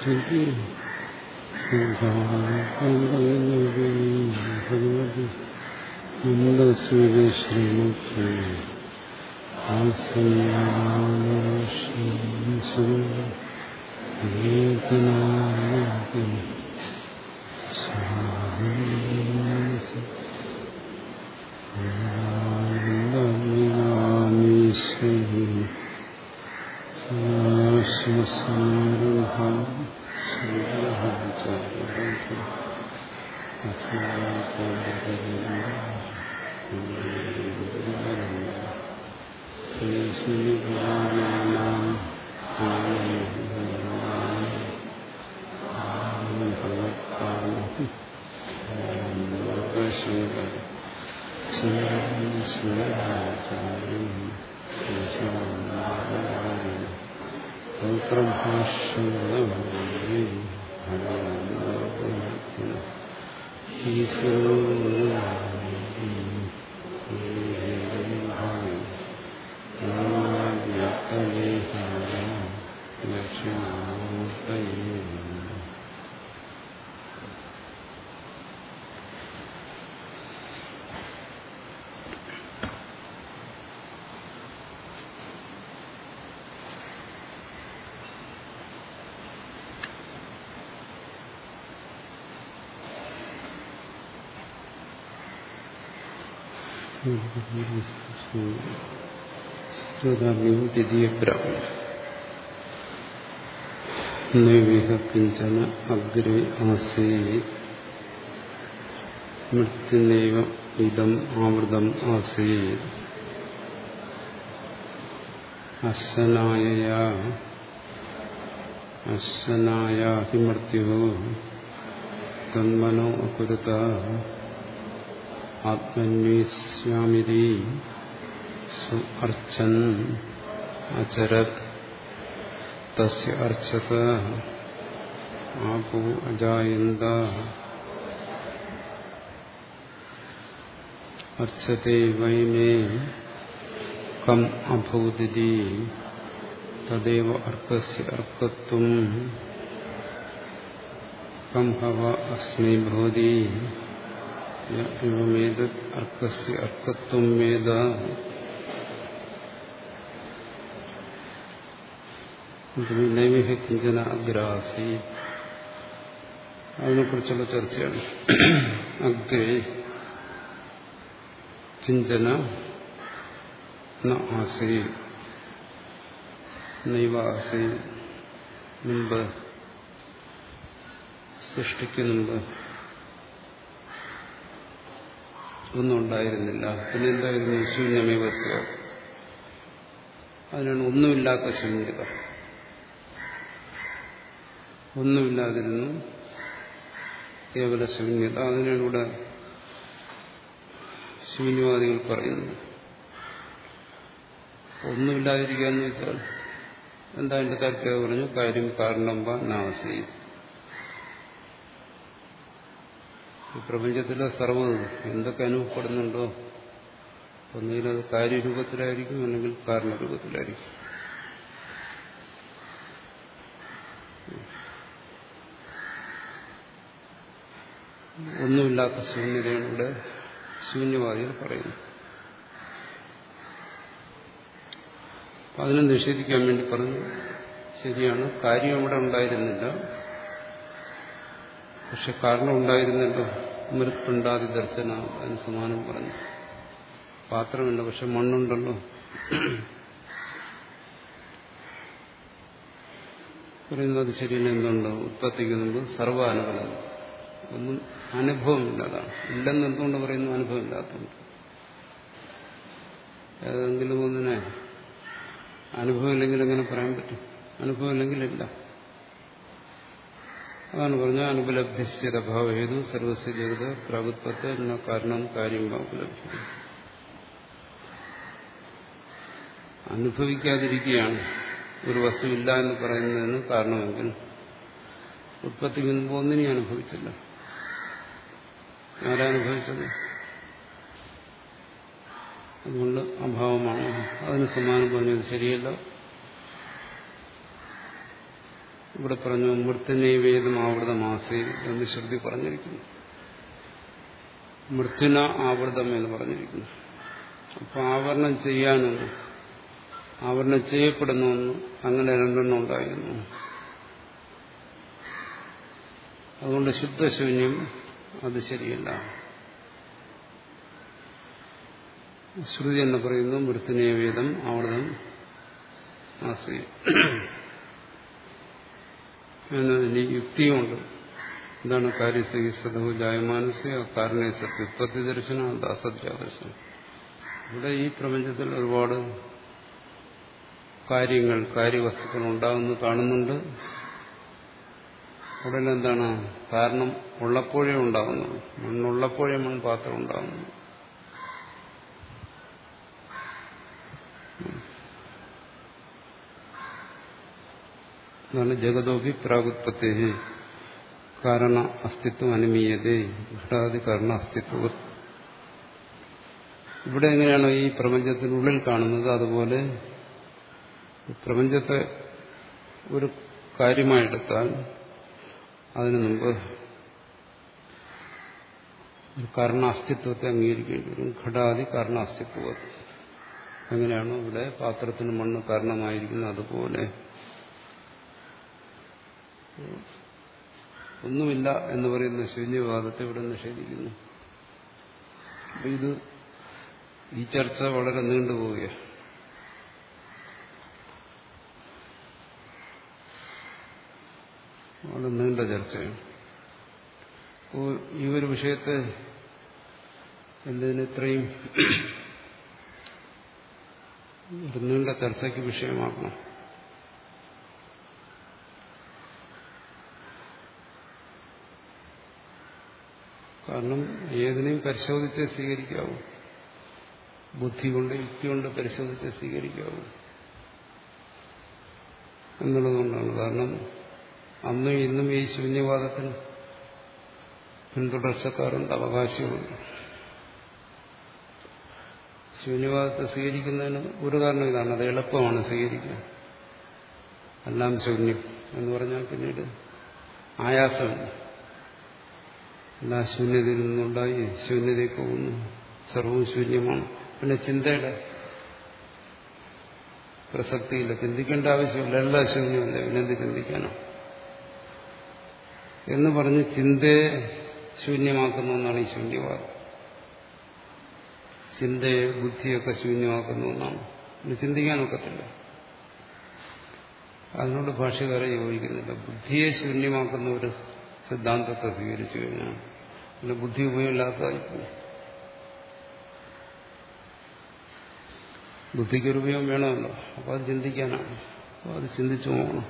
ഭഗവതി ഭഗവതി നന്ദസ്വരശ്രീമുഖ്യ ആസന്നാശം സ്വാമീശ്വരി ദ്വിതീയബ്രാഹ്മണ നൈവിഹ കിഞ്ചന അഗ്രേ ആസേ മൃത്യുനൈവ ഇതം ആവൃതം ആസേ അശനായ അശനായ ഹി മൃത്യു തന്മനോ അകുരുത ആത്മന്വേഷ്യാമിതി അർച്ചൻ അചരത് തസ്യ അർച്ചത ആപോ അജായന്ത അർച്ചത്തെ വൈ മേ കം അഭൂതി തദേവ അർക്കസ്യ അർക്കത്വം കം ഹവ അസ്മൈ ഭവതി എവമേതത് അർക്കസ്യ അർക്കത്വം വേദ നൈവിഹ കിഞ്ചന അഗ്രാസി അതിനെക്കുറിച്ചുള്ള ചർച്ചയാണ് അഗ്രേ കിഞ്ചന ആസി നൈവാസി മുമ്പ് സൃഷ്ടിക്ക് മുമ്പ് ഒന്നും ഉണ്ടായിരുന്നില്ല പിന്നെ എന്തായിരുന്നു ശൂന്യമേവസ്യ അതിനാണ് ഒന്നുമില്ലാത്ത ശൂന്യത ഒന്നുമില്ലാതിരുന്നു കേവല ശൂന്യത അതിനാണ് ഇവിടെ ശൂന്യവാദികൾ പറയുന്നത് ഒന്നുമില്ലാതിരിക്കുക എന്ന് വെച്ചാൽ എന്താ എന്റെ താല്പര്യം പറഞ്ഞു കാര്യം കാരണം വാ നാസി ഈ പ്രപഞ്ചത്തിലെ സർവ്വത് എന്തൊക്കെ അനുഭവപ്പെടുന്നുണ്ടോ ഒന്നുകിൽ അത് കാര്യരൂപത്തിലായിരിക്കും അല്ലെങ്കിൽ കാരണരൂപത്തിലായിരിക്കും ഒന്നുമില്ലാത്ത ശൂന്യതയാണ് ഇവിടെ ശൂന്യവാദികൾ പറയുന്നത് അതിനെ നിഷേധിക്കാൻ വേണ്ടി പറഞ്ഞു ശരിയാണ് കാര്യം അവിടെ ഉണ്ടായിരുന്നില്ല പക്ഷെ കാരണം ഉണ്ടായിരുന്നല്ലോ മൃത്പിണ്ടാതി ദർശന അതിന് സമാനം പറഞ്ഞു പാത്രമില്ല പക്ഷെ മണ്ണുണ്ടല്ലോ പറയുന്നത് ശരിയല്ല എന്തുണ്ട് ഉത്പത്തിക്ക് മുമ്പ് സർവ്വ അനുഭവം ഒന്നും അനുഭവമില്ലാതാണ് ഇല്ലെന്ന് എന്തുകൊണ്ട് പറയുന്നു അനുഭവമില്ലാത്തതുകൊണ്ട് ഏതെങ്കിലും ഒന്നിനെ അനുഭവമില്ലെങ്കിൽ എങ്ങനെ പറയാൻ പറ്റും അനുഭവമില്ലെങ്കിലില്ല അതാണ് പറഞ്ഞ അനുപലബ്ധിസ്ഥിത ഭാവേതു സർവസ്യ ജഗത പ്രഭുത്വത്തെ എന്ന കാരണം കാര്യം ഉപലബ്ധി അനുഭവിക്കാതിരിക്കുകയാണ് ഒരു വസ്തുവില്ല എന്ന് പറയുന്നതിന് കാരണമെങ്കിൽ ഉത്പത്തിക്ക് മുമ്പ് ഒന്നിനെയും അനുഭവിച്ചില്ല ആരനുഭവിച്ചത് അതുകൊണ്ട് അഭാവമാണ് അതിന് സമാനം പറഞ്ഞത് ശരിയല്ല ഇവിടെ പറഞ്ഞു മൃത്യുനൈവേദം ആവൃതമാസേ എന്ന് ശ്രുതി പറഞ്ഞിരിക്കുന്നു മൃത്യുന ആവൃതം എന്ന് പറഞ്ഞിരിക്കുന്നു അപ്പൊ ആവരണം ചെയ്യാനൊന്ന് ആവരണം ചെയ്യപ്പെടുന്നു അങ്ങനെ രണ്ടെണ്ണം ഉണ്ടായിരുന്നു അതുകൊണ്ട് ശുദ്ധശൂന്യം അത് ശരിയല്ല ശ്രുതി എന്ന് പറയുന്നു മൃത്യുനേവേദം ആവൃതം ആസി എന്നതിന് യുക്തിയുമുണ്ട് എന്താണ് കാര്യസ്ഥി സദഹു ജായമാനസ്യ കാരണ സത്യുത്പത്തി ദർശനം ദാസദ്രാദർശനം ഇവിടെ ഈ പ്രപഞ്ചത്തിൽ ഒരുപാട് കാര്യങ്ങൾ കാര്യവസ്തുക്കൾ ഉണ്ടാകുന്നു കാണുന്നുണ്ട് ഉടനെ എന്താണ് കാരണം ഉള്ളപ്പോഴേ ഉണ്ടാകുന്നുള്ളൂ മണ്ണുള്ളപ്പോഴേ മൺപാത്രം ഉണ്ടാകുന്നു എന്നാണ് ജഗതോപി പ്രാഗുത്പത്തേ കാരണ അസ്തിത്വം അനുമീയതേ ഘടാതി കാരണ അസ്തിത്വ ഇവിടെ എങ്ങനെയാണോ ഈ പ്രപഞ്ചത്തിനുള്ളിൽ കാണുന്നത് അതുപോലെ പ്രപഞ്ചത്തെ ഒരു കാര്യമായെടുത്താൽ അതിനു മുമ്പ് ഒരു കാരണാസ്തിത്വത്തെ അംഗീകരിക്കേണ്ടി വരും ഘടാതി കാരണാസ്തിത്വം എങ്ങനെയാണോ ഇവിടെ പാത്രത്തിന് മണ്ണ് കാരണമായിരിക്കുന്നത് അതുപോലെ ഒന്നുമില്ല എന്ന് പറയുന്ന ശൂന്യവാദത്തെ ഇവിടെ നിഷേധിക്കുന്നു അപ്പൊ ഇത് ഈ ചർച്ച വളരെ നീണ്ടുപോവുകയാണ് വളരെ നീണ്ട ചർച്ചയാണ് അപ്പോൾ ഈ ഒരു വിഷയത്തെ എന്തിന് ഇത്രയും ഒരു നീണ്ട ചർച്ചയ്ക്ക് വിഷയമാക്കണം കാരണം ഏതിനെയും പരിശോധിച്ച് സ്വീകരിക്കാവൂ ബുദ്ധി കൊണ്ട് യുക്തി കൊണ്ട് പരിശോധിച്ച് സ്വീകരിക്കാവൂ എന്നുള്ളതുകൊണ്ടാണ് കാരണം അന്നും ഇന്നും ഈ ശൂന്യവാദത്തിന് പിന്തുടർച്ചക്കാരുണ്ട് അവകാശമുണ്ട് ശൂന്യവാദത്തെ സ്വീകരിക്കുന്നതിന് ഒരു കാരണം ഇതാണ് അത് എളുപ്പമാണ് സ്വീകരിക്കാൻ എല്ലാം ശൂന്യം എന്ന് പറഞ്ഞാൽ പിന്നീട് ആയാസമില്ല എല്ലാ ശൂന്യതയിൽ നിന്നുണ്ടായി ശൂന്യതയിൽ പോകുന്നു സർവവും ശൂന്യമാണ് പിന്നെ ചിന്തയുടെ പ്രസക്തിയില്ല ചിന്തിക്കേണ്ട ആവശ്യമില്ല എല്ലാ ശൂന്യമല്ല പിന്നെന്ത് ചിന്തിക്കാനോ എന്ന് പറഞ്ഞ് ചിന്തയെ ശൂന്യമാക്കുന്ന ഒന്നാണ് ഈ ശൂന്യവാദം ചിന്തയെ ബുദ്ധിയൊക്കെ ശൂന്യമാക്കുന്ന ഒന്നാണ് പിന്നെ ചിന്തിക്കാനൊക്കത്തില്ല അതിനോട് ഭാഷകാരെ യോജിക്കുന്നില്ല ബുദ്ധിയെ ശൂന്യമാക്കുന്ന ഒരു സിദ്ധാന്തത്തെ സ്വീകരിച്ചു കഴിഞ്ഞാൽ പിന്നെ ബുദ്ധി ഉപയോഗമില്ലാത്തതായിപ്പോയി ബുദ്ധിക്കൊരു ഉപയോഗം വേണമല്ലോ അപ്പോൾ അത് ചിന്തിക്കാനാണ് അപ്പോൾ അത് ചിന്തിച്ചു പോകണം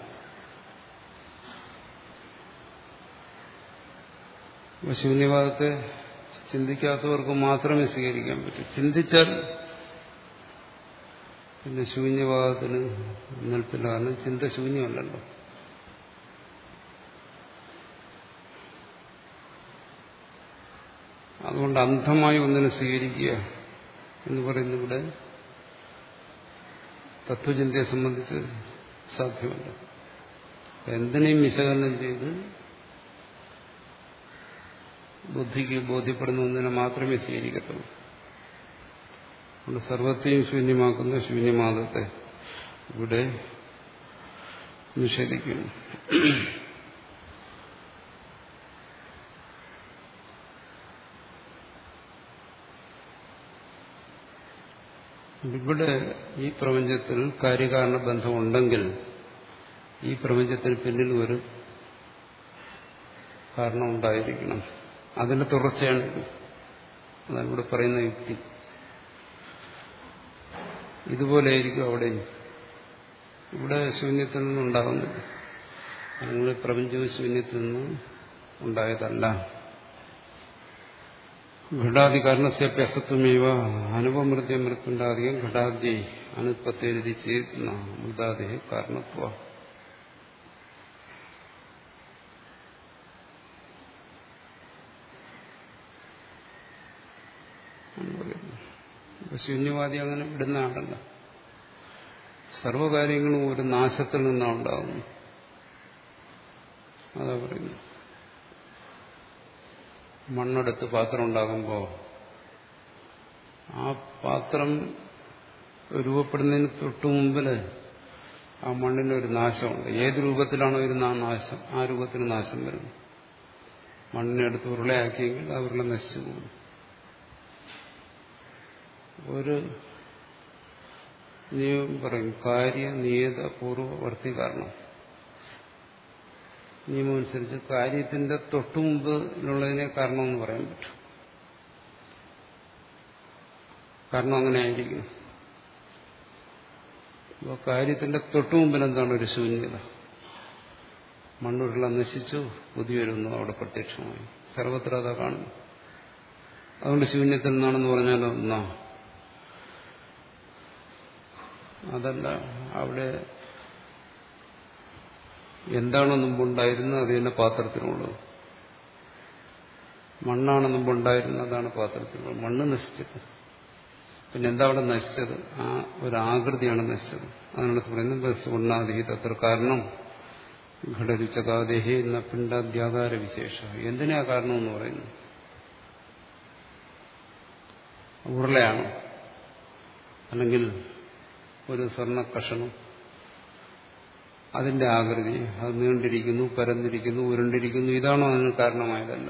അപ്പോൾ ശൂന്യവാദത്തെ ചിന്തിക്കാത്തവർക്ക് മാത്രമേ സ്വീകരിക്കാൻ പറ്റൂ ചിന്തിച്ചാൽ പിന്നെ ശൂന്യവാദത്തിന് നിൽപ്പില്ല കാരണം ചിന്ത ശൂന്യമല്ലല്ലോ അതുകൊണ്ട് അന്ധമായി ഒന്നിനെ സ്വീകരിക്കുക എന്ന് പറയുന്നത് ഇവിടെ തത്വചിന്തയെ സംബന്ധിച്ച് സാധ്യമല്ല എന്തിനേയും വിശകലനം ചെയ്ത് ബുദ്ധിക്ക് ബോധ്യപ്പെടുന്ന ഒന്നിനെ മാത്രമേ സ്വീകരിക്കത്തുള്ളൂ അതുകൊണ്ട് സർവത്തെയും ശൂന്യമാക്കുന്ന ശൂന്യമാദത്തെ ഇവിടെ നിഷേധിക്കുന്നു ഇവിടെ ഈ പ്രപഞ്ചത്തിൽ കാര്യകാരണ ബന്ധമുണ്ടെങ്കിൽ ഈ പ്രപഞ്ചത്തിന് പിന്നിൽ ഒരു കാരണം ഉണ്ടായിരിക്കണം അതിന്റെ തുടർച്ചയാണ് അതാണ് ഇവിടെ പറയുന്ന യുക്തി ഇതുപോലെയായിരിക്കും അവിടെ ഇവിടെ ശൂന്യത്തിൽ നിന്നുണ്ടാകുന്നത് നിങ്ങൾ പ്രപഞ്ചവും ശൂന്യത്തിൽ നിന്ന് ഉണ്ടായതല്ല ഘടാദി കാരണസ്യപ്യസത്വമേവ അനുപമൃത്യ മൃത്യുണ്ടാധികം ഘടാദ്യ അനുത്പത്തേരി ചെയ്യുന്ന മൃതാദേഹ കാരണത്വ ശൂന്യവാദി അങ്ങനെ വിടുന്ന ആളല്ല സർവകാര്യങ്ങളും ഒരു നാശത്തിൽ നിന്നാണ് ഉണ്ടാകുന്നത് അതാ പറയുന്നു മണ്ണെടുത്ത് പാത്രം ഉണ്ടാകുമ്പോൾ ആ പാത്രം രൂപപ്പെടുന്നതിന് തൊട്ടു മുമ്പിൽ ആ മണ്ണിന് ഒരു നാശമുണ്ട് ഏത് രൂപത്തിലാണോ ഇരുന്ന ആ നാശം ആ രൂപത്തിന് നാശം വരുന്നു മണ്ണിനെ എടുത്ത് ഉരുളയാക്കിയെങ്കിൽ ആ ഉരുള നശിച്ചു പോകും ഒരു നിയമം പറയും കാര്യ നിയത പൂർവവർത്തി കാരണം നിയമമനുസരിച്ച് കാര്യത്തിന്റെ തൊട്ടു മുമ്പിലുള്ളതിനെ കാരണമെന്ന് പറയാൻ പറ്റും കാരണം അങ്ങനെ ആയിരിക്കും അപ്പോൾ കാര്യത്തിന്റെ തൊട്ടു മുമ്പിൽ എന്താണ് ഒരു ശൂന്യത മണ്ണുരുള നശിച്ചു പുതിയൊരുന്നു അവിടെ പ്രത്യക്ഷമായി സർവത്ര അതാ കാണുന്നു അതുകൊണ്ട് ശൂന്യത്തിൽ നിന്നാണെന്ന് പറഞ്ഞാലോ ഒന്നാ അതല്ല അവിടെ എന്താണോ മുമ്പുണ്ടായിരുന്നത് അത് തന്നെ പാത്രത്തിനുള്ളത് മണ്ണാണ് മുമ്പുണ്ടായിരുന്നത് അതാണ് പാത്രത്തിനുള്ളത് മണ്ണ് നശിച്ചത് പിന്നെ എന്താ അവിടെ നശിച്ചത് ആ ഒരു ആകൃതിയാണ് നശിച്ചത് അതിനോട് പറയുന്നത് സുവർണാധിഹിത അത്ര കാരണം ഘടരുച്ചകാദേഹി എന്ന പിണ്ടാദ്യാകാര വിശേഷ എന്തിനാ കാരണം എന്ന് പറയുന്നു ഉരുളയാണോ അല്ലെങ്കിൽ ഒരു സ്വർണ്ണ കഷണം അതിന്റെ ആകൃതി അത് നീണ്ടിരിക്കുന്നു പരന്നിരിക്കുന്നു ഉരുണ്ടിരിക്കുന്നു ഇതാണോ അതിന് കാരണമായതല്ല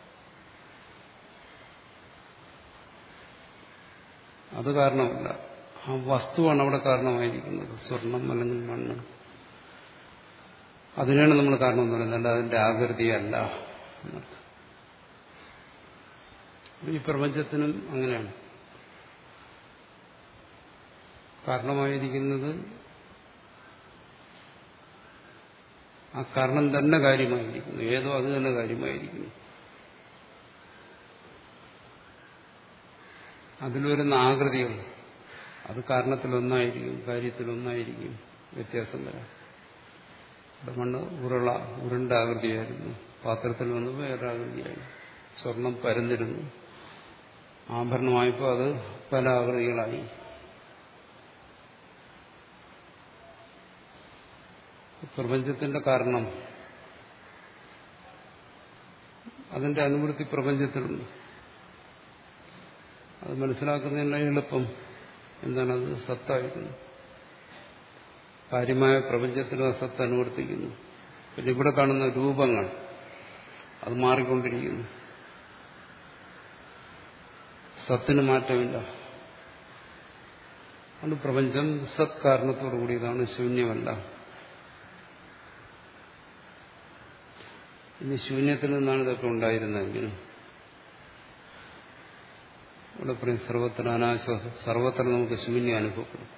അത് കാരണമല്ല ആ വസ്തുവാണ് അവിടെ കാരണമായിരിക്കുന്നത് സ്വർണം അല്ലെങ്കിൽ മണ്ണ് അതിനാണ് നമ്മൾ കാരണം എന്ന് പറയുന്നത് അല്ല അതിന്റെ ആകൃതിയല്ല എന്നർത്ഥം ഈ പ്രപഞ്ചത്തിനും അങ്ങനെയാണ് കാരണമായിരിക്കുന്നത് ആ കാരണം തന്നെ കാര്യമായിരിക്കുന്നു ഏതോ അത് തന്നെ കാര്യമായിരിക്കുന്നു അതിൽ വരുന്ന ആകൃതികൾ അത് കാരണത്തിലൊന്നായിരിക്കും കാര്യത്തിലൊന്നായിരിക്കും വ്യത്യാസം വരാം ഇവിടെ മണ്ണ് ഉരുള ഉരുണ്ട ആകൃതിയായിരുന്നു പാത്രത്തിൽ വന്ന് വേറെ ആകൃതിയായി സ്വർണം പരന്നിരുന്നു ആഭരണമായപ്പോൾ അത് പല ആകൃതികളായി പ്രപഞ്ചത്തിന്റെ കാരണം അതിന്റെ അനുവൃത്തി പ്രപഞ്ചത്തിലുണ്ട് അത് മനസ്സിലാക്കുന്നതിനുള്ള എളുപ്പം എന്താണത് സത്തായിരുന്നു കാര്യമായ പ്രപഞ്ചത്തിലും ആ സത്ത് അനുവർത്തിക്കുന്നു പിന്നെ ഇവിടെ കാണുന്ന രൂപങ്ങൾ അത് മാറിക്കൊണ്ടിരിക്കുന്നു സത്തിന് മാറ്റമില്ല അതുകൊണ്ട് പ്രപഞ്ചം സത് കാരണത്തോടു കൂടിയതാണ് ശൂന്യമല്ല ഇനി ശൂന്യത്തിൽ നിന്നാണ് ഇതൊക്കെ ഉണ്ടായിരുന്നതെങ്കിൽ ഇവിടെ പറയും സർവത്ര അനാശ്വാസം സർവത്ര നമുക്ക് ശൂന്യം അനുഭവപ്പെടും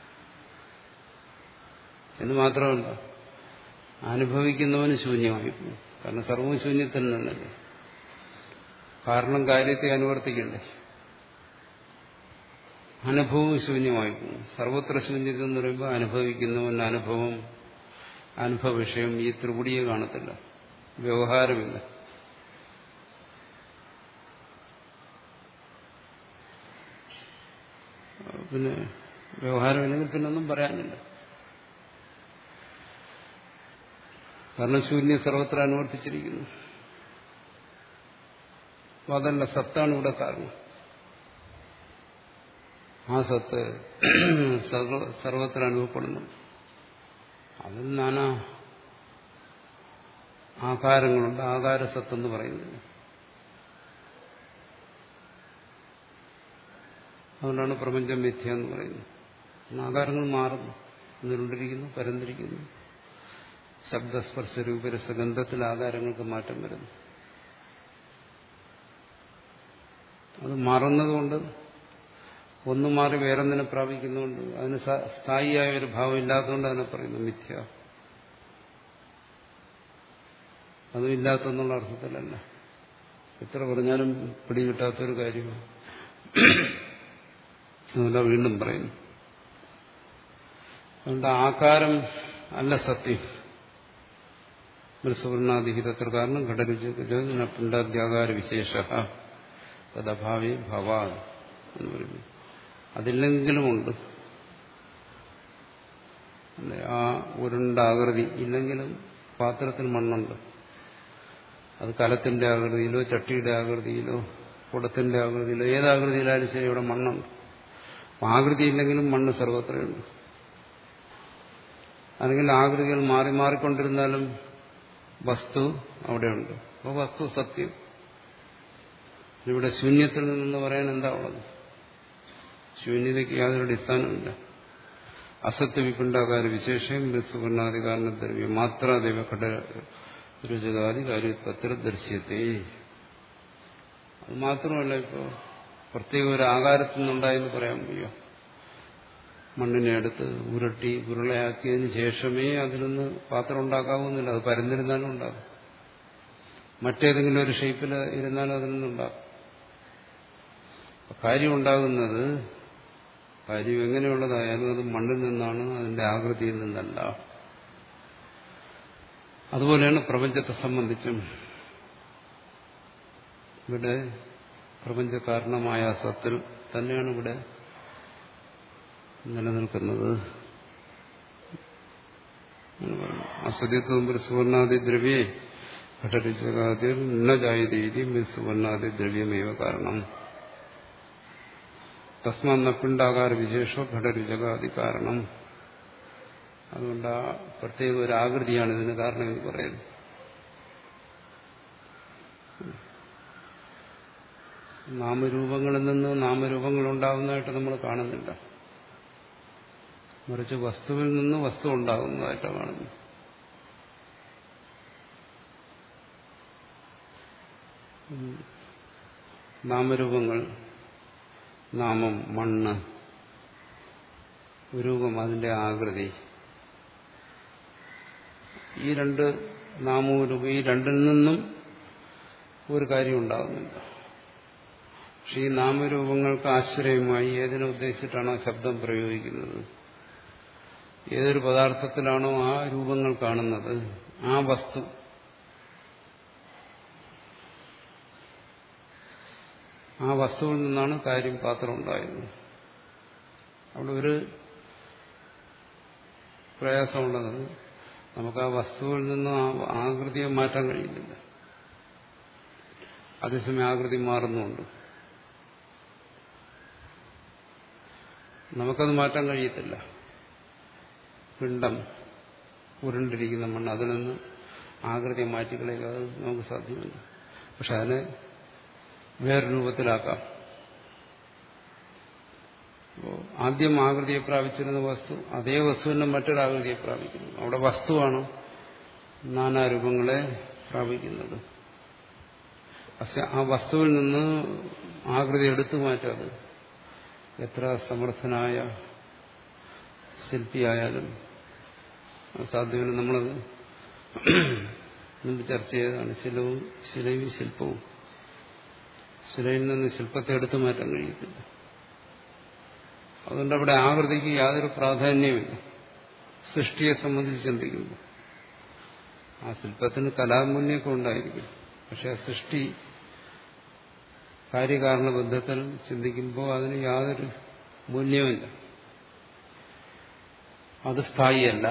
എന്ന് മാത്രമല്ല അനുഭവിക്കുന്നവന് ശൂന്യമായി പോകും കാരണം സർവവും ശൂന്യത്തിൽ നിന്നല്ലേ കാരണം കാര്യത്തെ അനുവർത്തിക്കണ്ടേ അനുഭവവും ശൂന്യമായി പോകും സർവത്ര ശൂന്യത എന്ന് പറയുമ്പോൾ അനുഭവിക്കുന്നവന്റെ അനുഭവം അനുഭവ വിഷയം ഈ ത്രിപുടിയെ കാണത്തില്ല വ്യവഹാരമില്ല പിന്നെ വ്യവഹാരമില്ലെങ്കിൽ പിന്നൊന്നും പറയാനില്ല കാരണം ശൂന്യ സർവത്ര അനുവർത്തിച്ചിരിക്കുന്നു അപ്പൊ അതല്ല സത്താണ് ഇവിടെ കാരണം ആ സത്ത് സർവത്ര അനുഭവപ്പെടുന്നു അതിൽ നാനാ ആകാരങ്ങളുണ്ട് ആകാരസത്തെന്ന് പറയുന്നത് അതുകൊണ്ടാണ് പ്രപഞ്ചം മിഥ്യ എന്ന് പറയുന്നത് ആകാരങ്ങൾ മാറുന്നു നിരുണ്ടിരിക്കുന്നു പരന്നിരിക്കുന്നു ശബ്ദസ്പർശ രൂപരസഗന്ധത്തിൽ ആകാരങ്ങൾക്ക് മാറ്റം വരുന്നു അത് മാറുന്നതുകൊണ്ട് ഒന്ന് മാറി വേറൊന്നിനെ പ്രാപിക്കുന്നുണ്ട് അതിന് സ്ഥായിയായ ഒരു ഭാവം ഇല്ലാത്തതുകൊണ്ട് അതിനെ പറയുന്നു മിഥ്യ അതും ഇല്ലാത്തെന്നുള്ള അർത്ഥത്തിലല്ല എത്ര പറഞ്ഞാലും പിടികിട്ടാത്തൊരു കാര്യമാണ് അതുകൊണ്ട് വീണ്ടും പറയുന്നു അതുകൊണ്ട് ആകാരം അല്ല സത്യം മൃസുവർണാധിഹിതത്ര കാരണം ഘടരുച പിണ്ടാദ്യാകാര വിശേഷ തദഭാവി ഭവാ എന്ന് പറയുന്നു അതില്ലെങ്കിലുമുണ്ട് ആ ഉരുണ്ട ആകൃതി ഇല്ലെങ്കിലും പാത്രത്തിൽ മണ്ണുണ്ട് അത് കലത്തിന്റെ ആകൃതിയിലോ ചട്ടിയുടെ ആകൃതിയിലോ കുടത്തിന്റെ ആകൃതിയിലോ ഏതാകൃതിയിലായാലും ശരി ഇവിടെ മണ്ണുണ്ട് ആകൃതി ഇല്ലെങ്കിലും മണ്ണ് സർവത്രയുണ്ട് അല്ലെങ്കിൽ ആകൃതികൾ മാറി മാറിക്കൊണ്ടിരുന്നാലും വസ്തു അവിടെയുണ്ട് അപ്പോൾ വസ്തു സത്യം ഇവിടെ ശൂന്യത്തിൽ നിന്നെന്ന് പറയാൻ എന്താ ഉള്ളത് ശൂന്യതയ്ക്ക് യാതൊരു അടിസ്ഥാനമില്ല അസത്യ വിപിണ്ടാകാര വിശേഷം സുവർണാധികാരണ ദ്രവ്യം മാത്രാദേവ ഘട രുചകാദി കാര്യപത്ര ദർശ്യത്തെ അത് മാത്രമല്ല ഇപ്പോൾ പ്രത്യേക ഒരു ആകാരത്തിൽ നിന്നുണ്ടായെന്ന് പറയാൻ വയ്യോ മണ്ണിനെ എടുത്ത് ഉരുട്ടി ഉരുളയാക്കിയതിന് ശേഷമേ അതിൽ നിന്ന് പാത്രം ഉണ്ടാക്കാവുന്നില്ല അത് പരന്നിരുന്നാലും ഉണ്ടാകും മറ്റേതെങ്കിലും ഒരു ഷേപ്പിൽ ഇരുന്നാലും അതിൽ നിന്നുണ്ടാകും കാര്യം ഉണ്ടാകുന്നത് കാര്യം എങ്ങനെയുള്ളതായാലും അത് മണ്ണിൽ നിന്നാണ് അതിന്റെ ആകൃതിയിൽ നിന്നല്ല അതുപോലെയാണ് പ്രപഞ്ചത്തെ സംബന്ധിച്ചും ഇവിടെ പ്രപഞ്ച കാരണമായ സത്തിൽ തന്നെയാണ് ഇവിടെ നിലനിൽക്കുന്നത് അസത്യത്വം സുവർണാദി ദ്രവ്യേ ഘടരിച്ചകാദ്യം ന ജായതീതി സുവർണാദി ദ്രവ്യമേവ കാരണം തസ്മാന്ന പിണ്ടാകാര വിശേഷോ ഘടരുചകാദി കാരണം അതുകൊണ്ട് ആ പ്രത്യേക ഒരു ആകൃതിയാണ് ഇതിന് കാരണം എന്ന് പറയുന്നത് നാമരൂപങ്ങളിൽ നിന്ന് നാമരൂപങ്ങൾ ഉണ്ടാകുന്നതായിട്ട് നമ്മൾ കാണുന്നില്ല മറിച്ച് വസ്തുവിൽ നിന്ന് വസ്തു ഉണ്ടാകുന്നതായിട്ട് കാണുന്നു നാമരൂപങ്ങൾ നാമം മണ്ണ് രൂപം അതിന്റെ ആകൃതി ഈ രണ്ട് നാമവും രൂപം ഈ രണ്ടിൽ നിന്നും ഒരു കാര്യം ഉണ്ടാകുന്നില്ല പക്ഷെ ഈ നാമരൂപങ്ങൾക്ക് ആശ്രയമായി ഏതിനെ ഉദ്ദേശിച്ചിട്ടാണോ ശബ്ദം പ്രയോഗിക്കുന്നത് ഏതൊരു പദാർത്ഥത്തിലാണോ ആ രൂപങ്ങൾ കാണുന്നത് ആ വസ്തു ആ വസ്തുവിൽ നിന്നാണ് കാര്യം പാത്രം ഉണ്ടായത് അവിടെ ഒരു പ്രയാസമുള്ളത് നമുക്ക് ആ വസ്തുവിൽ നിന്ന് ആ ആകൃതിയെ മാറ്റാൻ കഴിയുന്നില്ല അതേസമയം ആകൃതി മാറുന്നുണ്ട് നമുക്കത് മാറ്റാൻ കഴിയത്തില്ല പിണ്ടം ഉരുണ്ടിരിക്കുന്ന മണ്ണ് അതിൽ നിന്ന് ആകൃതി മാറ്റിക്കളയുക അത് നമുക്ക് സാധ്യമല്ല പക്ഷെ അതിനെ വേറെ രൂപത്തിലാക്കാം അപ്പോൾ ആദ്യം ആകൃതിയെ പ്രാപിച്ചിരുന്ന വസ്തു അതേ വസ്തുവിന്റെ മറ്റൊരാകൃതിയെ പ്രാപിക്കുന്നു അവിടെ വസ്തുവാണ് നാനാരൂപങ്ങളെ പ്രാപിക്കുന്നത് പക്ഷെ ആ വസ്തുവിൽ നിന്ന് ആകൃതി എടുത്തു മാറ്റാതെ എത്ര സമർത്ഥനായ ശില്പിയായാലും സാധ്യമല്ല നമ്മളത് മുമ്പ് ചർച്ച ചെയ്തതാണ് ശിലവും ശിലയും ശില്പവും ശിലയിൽ നിന്ന് ശില്പത്തെ എടുത്തു മാറ്റാൻ കഴിയത്തില്ല അതുകൊണ്ട് അവിടെ ആകൃതിക്ക് യാതൊരു പ്രാധാന്യമില്ല സൃഷ്ടിയെ സംബന്ധിച്ച് ചിന്തിക്കുമ്പോൾ ആ ശില്പത്തിന് കലാമൂല്യമൊക്കെ ഉണ്ടായിരിക്കും പക്ഷെ ആ സൃഷ്ടി കാര്യകാരണ ബന്ധത്തിൽ ചിന്തിക്കുമ്പോൾ അതിന് യാതൊരു മൂല്യമില്ല അത് സ്ഥായിയല്ല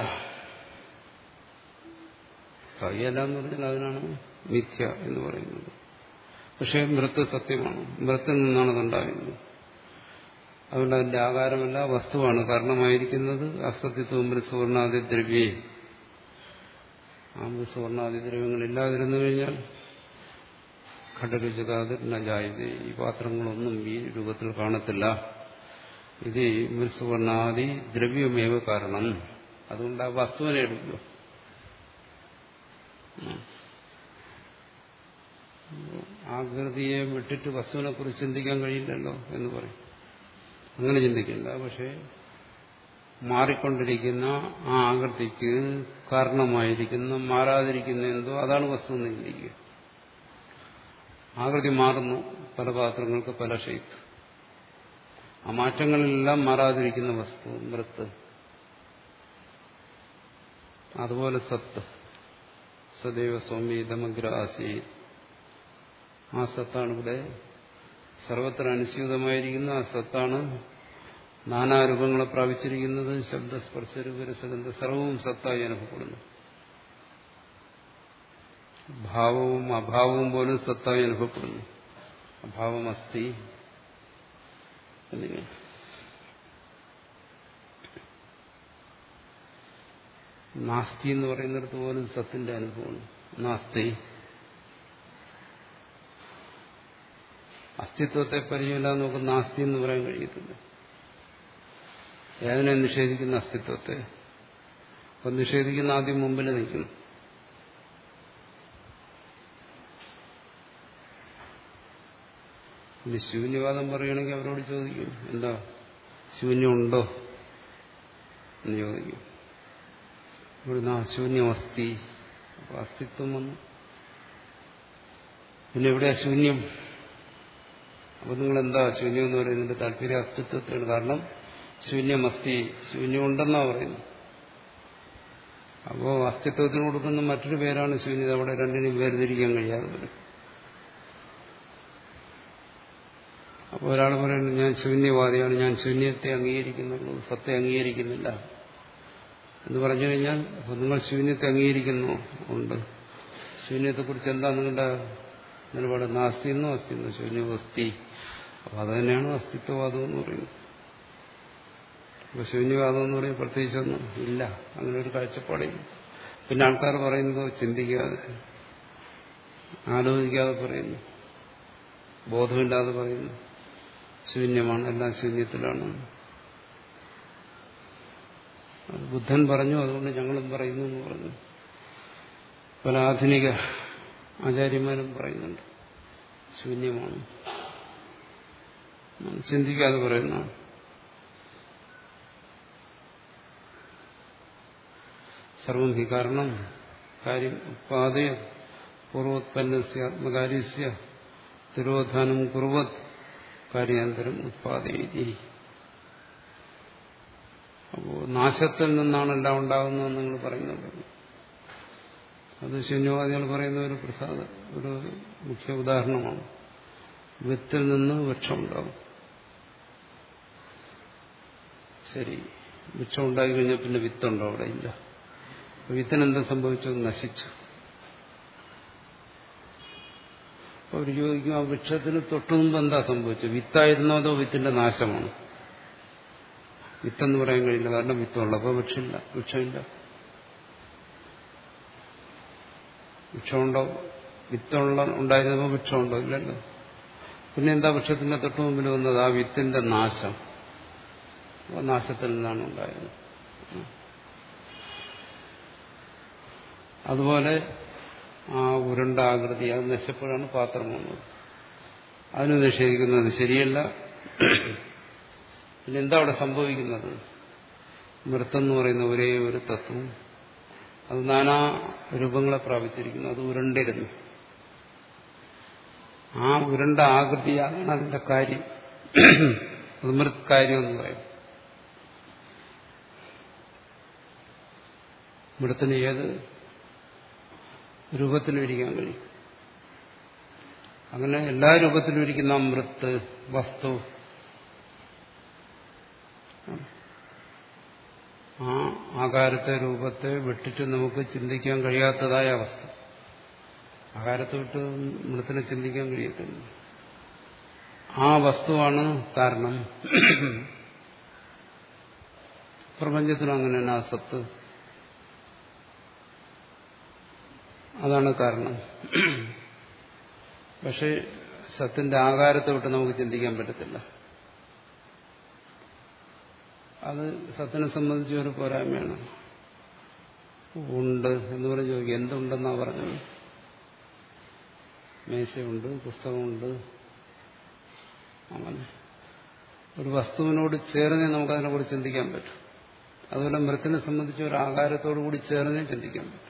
സ്ഥായിയല്ല എന്ന് പറഞ്ഞാൽ അതിനാണ് മിഥ്യ എന്ന് പറയുന്നത് പക്ഷേ മൃത്ത് സത്യമാണ് മൃത്തിൽ നിന്നാണ് അതുണ്ടാകുന്നത് അതുകൊണ്ട് അതിന്റെ ആകാരമല്ല വസ്തുവാണ് കാരണമായിരിക്കുന്നത് അസത്യത്വം സുവർണാദി ദ്രവ്യേ ആ സുവർണാദി ദ്രവ്യങ്ങൾ ഇല്ലാതിരുന്നു കഴിഞ്ഞാൽ ഘടരുചകാതിർണജായത് ഈ പാത്രങ്ങളൊന്നും ഈ രൂപത്തിൽ കാണത്തില്ല ഇത് സുവർണാദി ദ്രവ്യമേവ കാരണം അതുകൊണ്ട് ആ വസ്തുവിനെ എടുക്കുക ആകൃതിയെ വിട്ടിട്ട് വസ്തുവിനെ കുറിച്ച് ചിന്തിക്കാൻ കഴിയില്ലല്ലോ എന്ന് പറയും അങ്ങനെ ചിന്തിക്കില്ല പക്ഷെ മാറിക്കൊണ്ടിരിക്കുന്ന ആ ആകൃതിക്ക് കാരണമായിരിക്കുന്ന മാറാതിരിക്കുന്ന എന്തോ അതാണ് വസ്തു എന്ന് ചിന്തിക്കുക ആകൃതി മാറുന്നു പല പാത്രങ്ങൾക്ക് പല ഷേപ്പ് ആ മാറ്റങ്ങളിലെല്ലാം മാറാതിരിക്കുന്ന വസ്തു മൃത്ത് അതുപോലെ സത്ത് സദൈവ സൗമ്യതമഗ്ര ആസി ആ സത്താണ് ഇവിടെ സർവത്ര അനുസ്യൂതമായിരിക്കുന്ന ആ സത്താണ് നാനാരൂപങ്ങളെ പ്രാപിച്ചിരിക്കുന്നത് ശബ്ദസ്പർശരൂപരസഗന്ധ സർവവും സത്തായി അനുഭവപ്പെടുന്നു ഭാവവും അഭാവവും പോലും സത്തായി അനുഭവപ്പെടുന്നു അഭാവം അസ്ഥി എന്നിങ്ങനെ നാസ്തി എന്ന് പറയുന്നിടത്ത് പോലും സത്തിന്റെ അനുഭവമാണ് നാസ്തി അസ്തിത്വത്തെ പരിചയമില്ലാതെ നമുക്ക് നാസ്തി എന്ന് പറയാൻ കഴിയത്തില്ല ഏതിനെ നിഷേധിക്കുന്ന അസ്തിത്വത്തെ അപ്പൊ നിഷേധിക്കുന്ന ആദ്യം മുമ്പിൽ നിൽക്കുന്നു ഇനി ശൂന്യവാദം പറയുകയാണെങ്കിൽ അവരോട് ചോദിക്കും എന്താ ശൂന്യമുണ്ടോ എന്ന് ചോദിക്കും ഇവിടുന്ന് ആ ശൂന്യമസ്തി അപ്പൊ അസ്തിത്വം വന്നു പിന്നെ എവിടെയാ ശൂന്യം അപ്പൊ നിങ്ങൾ എന്താ ശൂന്യം എന്ന് പറയുന്നതിന്റെ താല്പര്യം അസ്തിത്വത്തിലാണ് കാരണം ശൂന്യമസ്തി ശൂന്യമുണ്ടെന്നാ പറയുന്നത് അപ്പോ അസ്തിത്വത്തിന് കൊടുക്കുന്ന മറ്റൊരു പേരാണ് ശൂന്യത അവിടെ രണ്ടിനും വേർതിരിക്കാൻ കഴിയാതെ വരും അപ്പോൾ ഒരാൾ പറയുന്നു ഞാൻ ശൂന്യവാദിയാണ് ഞാൻ ശൂന്യത്തെ അംഗീകരിക്കുന്നുള്ളൂ സത്യം അംഗീകരിക്കുന്നില്ല എന്ന് പറഞ്ഞു കഴിഞ്ഞാൽ അപ്പോൾ നിങ്ങൾ ശൂന്യത്തെ അംഗീകരിക്കുന്നു ഉണ്ട് ശൂന്യത്തെക്കുറിച്ച് എന്താ നിങ്ങളുടെ നിലപാട് നാസ്തി എന്നോ അസ്തി എന്നോ ശൂന്യവസ്തി അപ്പോൾ അത് തന്നെയാണ് അസ്തിത്വവാദം എന്ന് പറയുന്നത് അപ്പോൾ ശൂന്യവാദം എന്ന് പറയുന്നത് പ്രത്യേകിച്ചൊന്നും ഇല്ല അങ്ങനെ ഒരു കാഴ്ചപ്പാടില്ല പിന്നെ ആൾക്കാർ പറയുന്നത് ചിന്തിക്കാതെ ആലോചിക്കാതെ പറയുന്നു ബോധമില്ലാതെ പറയുന്നു ശൂന്യമാണ് എല്ലാം ശൂന്യത്തിലാണ് അത് ബുദ്ധൻ പറഞ്ഞു അതുകൊണ്ട് ഞങ്ങളും പറയുന്നു എന്ന് പറഞ്ഞു പല ആധുനിക ആചാര്യന്മാരും പറയുന്നുണ്ട് ശൂന്യമാണ് ചിന്തിക്കാതെ പറയുന്ന സർവം ഹി കാരണം കാര്യം ഉത്പാദയ പൂർവോത്പന്നസ്യ ആത്മകാര്യസ്യ തിരോധാനം കുറുവത് കാര്യാന്തരം ഉത്പാദയതി അപ്പോൾ നാശത്തിൽ നിന്നാണ് എല്ലാം ഉണ്ടാകുന്നതെന്ന് നിങ്ങൾ പറയുന്നുണ്ട് അത് ശൂന്യവാദികൾ പറയുന്ന ഒരു പ്രസാദ ഒരു മുഖ്യ ഉദാഹരണമാണ് വിത്തിൽ നിന്ന് വൃക്ഷം ഉണ്ടാകും ശരി വൃക്ഷം ഉണ്ടായി കഴിഞ്ഞാൽ പിന്നെ വിത്തുണ്ടോ അവിടെ ഇല്ല വിത്തിനെന്താ സംഭവിച്ചു നശിച്ചു അപ്പോൾ അവർ ചോദിക്കും ആ വൃക്ഷത്തിന് തൊട്ടു മുമ്പ് എന്താ സംഭവിച്ചത് വിത്തായിരുന്നോ അതോ വിത്തിന്റെ നാശമാണ് വിത്തെന്ന് പറയാൻ കഴിയില്ല കാരണം വിത്തുള്ളപ്പോൾ വൃക്ഷമില്ല വൃക്ഷമില്ല വൃക്ഷമുണ്ടോ വിത്തുള്ള ഉണ്ടായിരുന്നപ്പോൾ വൃക്ഷമുണ്ടോ ഇല്ലല്ലോ പിന്നെ എന്താ വൃക്ഷത്തിന്റെ തൊട്ടു മുമ്പിൽ വന്നത് ആ വിത്തിന്റെ നാശം നാശത്തിൽ നിന്നാണ് ഉണ്ടായത് അതുപോലെ ആ ഉരുണ്ട ആകൃതി അത് നശപ്പോഴാണ് പാത്രം വന്നത് അതിന് നിഷേധിക്കുന്നത് ശരിയല്ല പിന്നെ എന്താ അവിടെ സംഭവിക്കുന്നത് മൃത്തെന്ന് പറയുന്ന ഒരേ ഒരു തത്വം അത് നാനാ രൂപങ്ങളെ പ്രാപിച്ചിരിക്കുന്നു അത് ഉരുണ്ടിരുന്നു ആ ഉരുണ്ട ആകൃതിയാണ് അതിന്റെ കാര്യം അത് മൃത് കാര്യം എന്ന് പറയും മൃത്തിന് ഏത് രൂപത്തിലും ഇരിക്കാൻ കഴിയും അങ്ങനെ എല്ലാ രൂപത്തിലും ഇരിക്കുന്ന മൃത്ത് വസ്തു ആ ആകാരത്തെ രൂപത്തെ വിട്ടിട്ട് നമുക്ക് ചിന്തിക്കാൻ കഴിയാത്തതായ അവസ്ഥ ആകാരത്തെ വിട്ട് മൃത്തിനെ ചിന്തിക്കാൻ കഴിയത്തില്ല ആ വസ്തുവാണ് കാരണം പ്രപഞ്ചത്തിനും അങ്ങനെ തന്നെ ആ സത്ത് അതാണ് കാരണം പക്ഷെ സത്തിന്റെ ആകാരത്തെ വിട്ട് നമുക്ക് ചിന്തിക്കാൻ പറ്റത്തില്ല അത് സത്തിനെ സംബന്ധിച്ച് ഒരു പോരായ്മയാണ് ഉണ്ട് എന്ന് പറഞ്ഞ് ചോദിക്കും എന്തുണ്ടെന്നാ പറഞ്ഞത് മേശയുണ്ട് പുസ്തകമുണ്ട് അങ്ങനെ ഒരു വസ്തുവിനോട് ചേർന്നേ നമുക്കതിനെ കുറിച്ച് ചിന്തിക്കാൻ പറ്റും അതുപോലെ മൃത്തിനെ സംബന്ധിച്ച് ഒരു ആകാരത്തോടു കൂടി ചേർന്നേ ചിന്തിക്കാൻ പറ്റും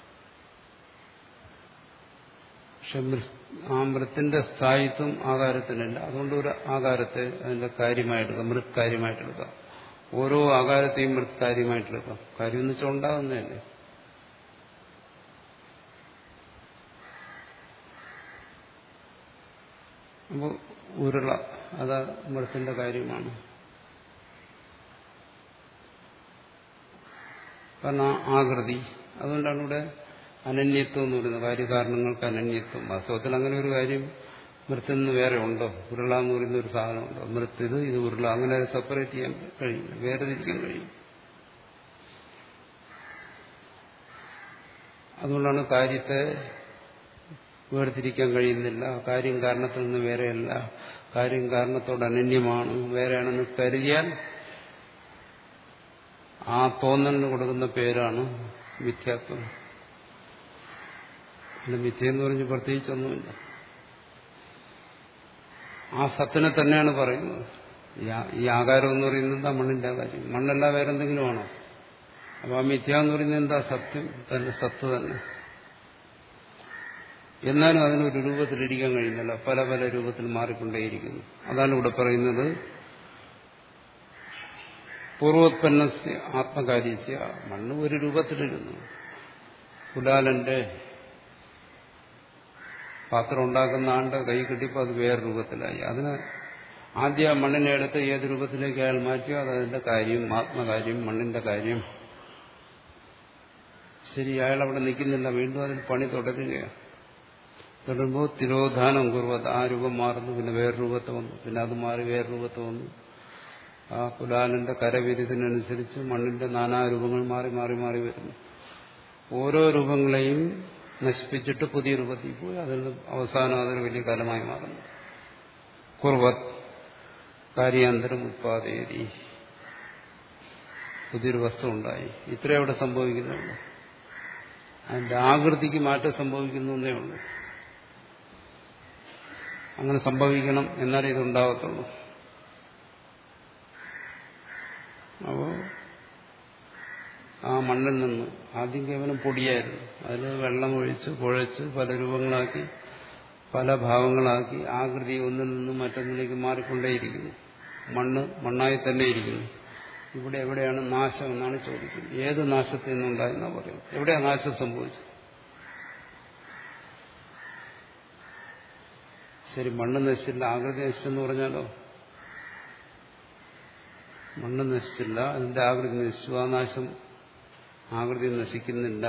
പക്ഷെ ആ മൃത്തിന്റെ സ്ഥായിത്വം ആകാരത്തിനില്ല അതുകൊണ്ട് ഒരു ആകാരത്തെ അതിന്റെ കാര്യമായിട്ടെടുക്കാം മൃത് കാര്യമായിട്ടെടുക്കാം ഓരോ ആകാരത്തെയും മൃത് കാര്യമായിട്ടെടുക്കാം കാര്യം എന്ന് വെച്ചാൽ ഉണ്ടാകുന്നതല്ലേ അപ്പോൾ ഉരുള അത് മൃത്തിന്റെ കാര്യമാണ് കാരണം ആകൃതി അതുകൊണ്ടാണ് ഇവിടെ അനന്യത്വം എന്ന് പറയുന്നത് കാര്യകാരണങ്ങൾക്ക് അനന്യത്വം വാസ്തവത്തിൽ അങ്ങനെ ഒരു കാര്യം മൃത്തിൽ നിന്ന് വേറെ ഉണ്ടോ ഉരുള എന്ന് പറയുന്ന ഒരു സാധനമുണ്ടോ മൃത്ത് ഇത് ഇത് ഉരുള അങ്ങനെ സെപ്പറേറ്റ് ചെയ്യാൻ കഴിയില്ല വേറെ തിരിക്കാൻ കഴിയും അതുകൊണ്ടാണ് കാര്യത്തെ വേർതിരിക്കാൻ കഴിയുന്നില്ല കാര്യം കാരണത്തിൽ നിന്ന് വേറെയല്ല കാര്യം കാരണത്തോട് അനന്യമാണ് വേറെയാണെന്ന് കരുതിയാൽ ആ തോന്നലിന് കൊടുക്കുന്ന പേരാണ് മിഥ്യാത്വം അല്ല മിഥ്യ എന്ന് പറഞ്ഞ് പ്രത്യേകിച്ചൊന്നുമില്ല ആ സത്തിനെ തന്നെയാണ് പറയുന്നത് ഈ ആകാരം എന്ന് പറയുന്നത് എന്താ മണ്ണിന്റെ ആകാരം മണ്ണല്ല വേറെ എന്തെങ്കിലും ആണോ അപ്പൊ ആ മിഥ്യ എന്ന് പറയുന്നത് എന്താ സത്യം തന്നെ സത്ത് തന്നെ എന്നാലും അതിനൊരു രൂപത്തിലിരിക്കാൻ കഴിയുന്നില്ല പല പല രൂപത്തിൽ മാറിക്കൊണ്ടേയിരിക്കുന്നു അതാണ് ഇവിടെ പറയുന്നത് പൂർവോത്പന്ന ആത്മകാര്യസ്യ മണ്ണ് ഒരു രൂപത്തിലിരുന്നു കുലാലന്റെ പാത്രം ഉണ്ടാക്കുന്ന ആണ്ട് കൈ കിട്ടിയപ്പോൾ അത് വേറെ രൂപത്തിലായി അതിന് ആദ്യം ആ മണ്ണിനെ എടുത്ത് ഏത് രൂപത്തിലേക്ക് അയാൾ മാറ്റിയോ അത് അതിന്റെ കാര്യം ആത്മകാര്യം മണ്ണിന്റെ കാര്യം ശരി അയാൾ അവിടെ നിൽക്കുന്നില്ല വീണ്ടും അതിൽ പണി തുടരുകയാണ് തുടരുമ്പോൾ തിരോധാനം കുറുവത്ത് ആ രൂപം മാറുന്നു പിന്നെ വേറെ രൂപത്തെ വന്നു പിന്നെ അത് മാറി വേറെ രൂപത്തെ വന്നു ആ കുലാലിന്റെ കരവിരുതിനനുസരിച്ച് മണ്ണിന്റെ നാനാരൂപങ്ങൾ മാറി മാറി മാറി വരുന്നു ഓരോ രൂപങ്ങളെയും നശിപ്പിച്ചിട്ട് പുതിയ രൂപത്തിൽ പോയി അതിൽ അവസാനം അതൊരു വലിയ കാലമായി മാറുന്നു കുർവത് കാര്യാന്തരം ഉത്പാദേരി പുതിയൊരു വസ്തു ഉണ്ടായി ഇത്രയും അവിടെ സംഭവിക്കുന്നുള്ളൂ അതിന്റെ ആകൃതിക്ക് മാറ്റം സംഭവിക്കുന്നു എന്നേ ഉള്ളൂ അങ്ങനെ സംഭവിക്കണം എന്നാലേ ഇതുണ്ടാകത്തുള്ളൂ അപ്പോ ആ മണ്ണിൽ നിന്ന് ആദ്യം കേവലം പൊടിയായിരുന്നു അതിൽ വെള്ളം ഒഴിച്ച് കുഴച്ച് പല രൂപങ്ങളാക്കി പല ഭാവങ്ങളാക്കി ആകൃതി ഒന്നിൽ നിന്നും മറ്റൊന്നിലേക്ക് മാറിക്കൊണ്ടേയിരിക്കുന്നു മണ്ണ് മണ്ണായി തന്നെ ഇരിക്കുന്നു ഇവിടെ എവിടെയാണ് നാശം എന്നാണ് ചോദിക്കുന്നത് ഏത് നാശത്തിൽ നിന്നുണ്ടായെന്നാണ് പറയുന്നത് എവിടെയാണ് നാശം സംഭവിച്ചത് ശരി മണ്ണ് നശിച്ചില്ല ആകൃതി നശിച്ചെന്ന് പറഞ്ഞാലോ മണ്ണ് നശിച്ചില്ല അതിന്റെ ആകൃതി നശിച്ചു ആ നാശം ആകൃതി നശിക്കുന്നില്ല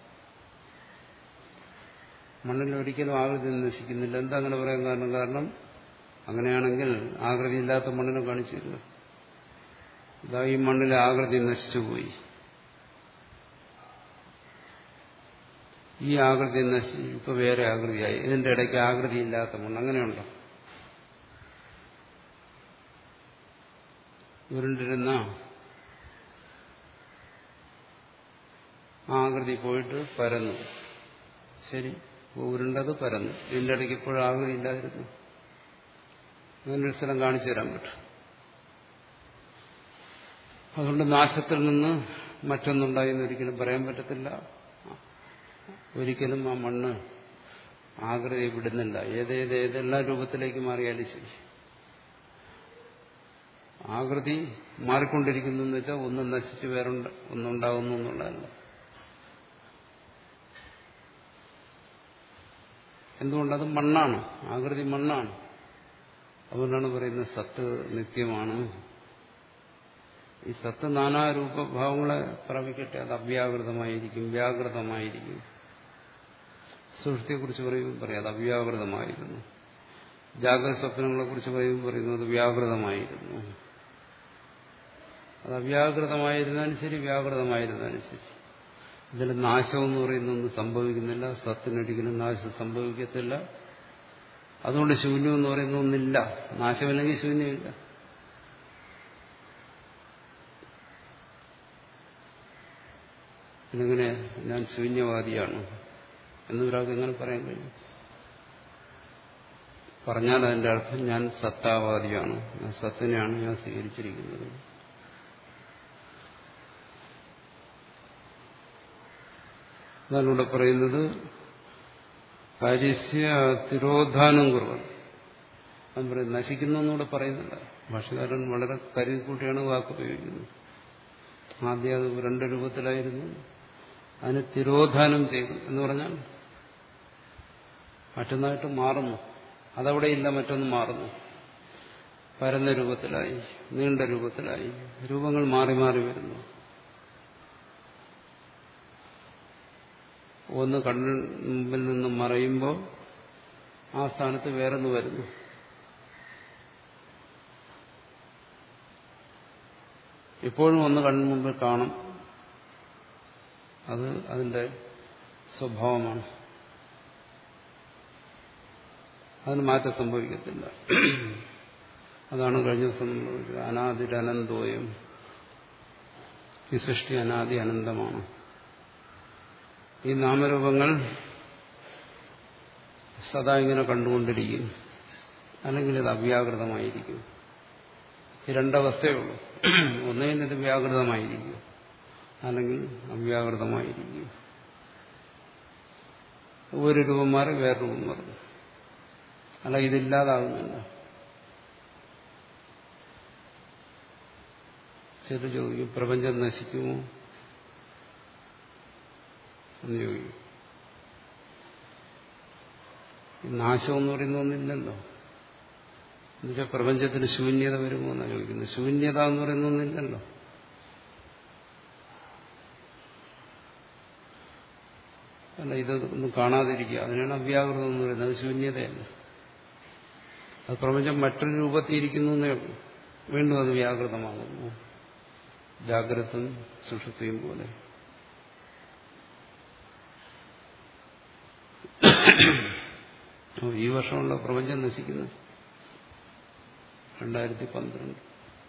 മണ്ണിൽ ഒരിക്കലും ആകൃതി നശിക്കുന്നില്ല എന്താ അങ്ങനെ പറയാൻ കാരണം കാരണം അങ്ങനെയാണെങ്കിൽ ആകൃതി ഇല്ലാത്ത മണ്ണിനെ കാണിച്ചില്ല ഇതാ ഈ മണ്ണിലെ ആകൃതി നശിച്ചുപോയി ഈ ആകൃതി നശിച്ചു ഇപ്പൊ വേറെ ആകൃതിയായി ഇതിന്റെ ഇടയ്ക്ക് ആകൃതി ഇല്ലാത്ത മണ്ണ് അങ്ങനെയുണ്ടോ ഉരുണ്ടിരുന്ന ആകൃതി പോയിട്ട് പരന്നു ശരി ഉരുണ്ടത് പരന്നു ഇതിന്റെ ഇടയ്ക്ക് ഇപ്പോഴും ആകൃതി ഇല്ലാതിരുന്നു അങ്ങനൊരു സ്ഥലം കാണിച്ചു തരാൻ പറ്റും അതുകൊണ്ട് നാശത്തിൽ നിന്ന് മറ്റൊന്നുണ്ടായി എന്ന് ഒരിക്കലും പറയാൻ പറ്റത്തില്ല ഒരിക്കലും ആ മണ്ണ് ആകൃതി വിടുന്നില്ല ഏതേത് ഏതെല്ലാം രൂപത്തിലേക്ക് മാറിയാലും ശരി ആകൃതി മാറിക്കൊണ്ടിരിക്കുന്നു എന്ന് വെച്ചാൽ ഒന്ന് നശിച്ച് വേറെ ഒന്നുണ്ടാകുന്നു എന്നുള്ളതല്ല എന്തുകൊണ്ടത് മണ്ണാണ് ആകൃതി മണ്ണാണ് അതുകൊണ്ടാണ് പറയുന്നത് സത്ത് നിത്യമാണ് ഈ സത്ത് നാനാരൂപഭാവങ്ങളെ പ്രാപിക്കട്ടെ അത് അവ്യാകൃതമായിരിക്കും വ്യാകൃതമായിരിക്കും സൃഷ്ടിയെക്കുറിച്ച് പറയുമ്പോൾ പറയാം അത് അവ്യാകൃതമായിരുന്നു ജാഗ്രത സ്വപ്നങ്ങളെ കുറിച്ച് പറയുമ്പോൾ പറയുന്നു അത് വ്യാകൃതമായിരുന്നു അത് അവ്യാകൃതമായിരുന്നാലും ശരി വ്യാകൃതമായിരുന്നാലും ശരി ഇതിൽ നാശം എന്ന് പറയുന്നൊന്നും സംഭവിക്കുന്നില്ല സത്തിനൊരിക്കലും നാശം സംഭവിക്കത്തില്ല അതുകൊണ്ട് ശൂന്യം എന്ന് പറയുന്ന ഒന്നില്ല നാശമില്ലെങ്കിൽ ശൂന്യമില്ല പിന്നെങ്ങനെ ഞാൻ ശൂന്യവാദിയാണ് എന്നൊരാൾക്ക് എങ്ങനെ പറയാൻ കഴിയും പറഞ്ഞാൽ അതിന്റെ അർത്ഥം ഞാൻ സത്താവാദിയാണ് ഞാൻ സത്തിനെയാണ് ഞാൻ സ്വീകരിച്ചിരിക്കുന്നത് അതാണ് ഇവിടെ പറയുന്നത് കാര്യസ്യ തിരോധാനം കുറവ് അത് പറയും നശിക്കുന്നു എന്നൂടെ പറയുന്നില്ല ഭാഷകാരൻ വളരെ കരുതിക്കൂട്ടിയാണ് വാക്ക് ഉപയോഗിക്കുന്നത് ആദ്യം അത് രണ്ട് രൂപത്തിലായിരുന്നു അതിന് തിരോധാനം ചെയ്തു എന്ന് പറഞ്ഞാൽ മറ്റൊന്നായിട്ട് മാറുന്നു അതവിടെ ഇല്ല മറ്റൊന്ന് മാറുന്നു പരന്ന രൂപത്തിലായി നീണ്ട രൂപത്തിലായി രൂപങ്ങൾ മാറി മാറി വരുന്നു ഒന്ന് കണ്ണിന് മുമ്പിൽ നിന്ന് മറയുമ്പോൾ ആ സ്ഥാനത്ത് വേറൊന്ന് വരുന്നു ഇപ്പോഴും ഒന്ന് കണ്ണിന് മുമ്പിൽ കാണും അത് അതിന്റെ സ്വഭാവമാണ് അതിന് മാറ്റം സംഭവിക്കത്തില്ല അതാണ് കഴിഞ്ഞ ദിവസം നമ്മൾ പറഞ്ഞത്. അനാദിരനന്തോയം ഈ സൃഷ്ടി അനാദി അനന്തമാണ് ഈ നാമരൂപങ്ങൾ സദാ ഇങ്ങനെ കണ്ടുകൊണ്ടിരിക്കും അല്ലെങ്കിൽ ഇത് അവ്യാകൃതമായിരിക്കും ഈ രണ്ടവസ്ഥയേ ഉള്ളൂ ഒന്നുകിൽ ഇത് വ്യാകൃതമായിരിക്കും അല്ലെങ്കിൽ അവ്യാകൃതമായിരിക്കും ഒരു രൂപം മാറി വേറെ രൂപം മാറും അല്ല ഇതില്ലാതാകുന്നില്ല ചില ചോദിക്കും പ്രപഞ്ചം നശിക്കുമോ എന്ന് ചോദിക്കും ഈ നാശം എന്ന് പറയുന്ന ഒന്നില്ലല്ലോ എന്നുവെച്ചാൽ പ്രപഞ്ചത്തിന് ശൂന്യത വരുമോ എന്നാണ് ചോദിക്കുന്നത് ശൂന്യത എന്ന് പറയുന്ന ഒന്നില്ലല്ലോ അല്ല ഇതൊന്നും കാണാതിരിക്കുക അതിനാണ് അവ്യാകൃതം എന്ന് പറയുന്നത് അത് ശൂന്യതയല്ല അത് പ്രപഞ്ചം മറ്റൊരു രൂപത്തിയിരിക്കുന്നു എന്നേ ഉള്ളൂ വീണ്ടും അത് വ്യാകൃതമാകുന്നു ജാഗ്രതും സുഷുപ്തിയും പോലെ ഈ വർഷമുള്ള പ്രപഞ്ചം നശിക്കുന്നു രണ്ടായിരത്തി പന്ത്രണ്ട്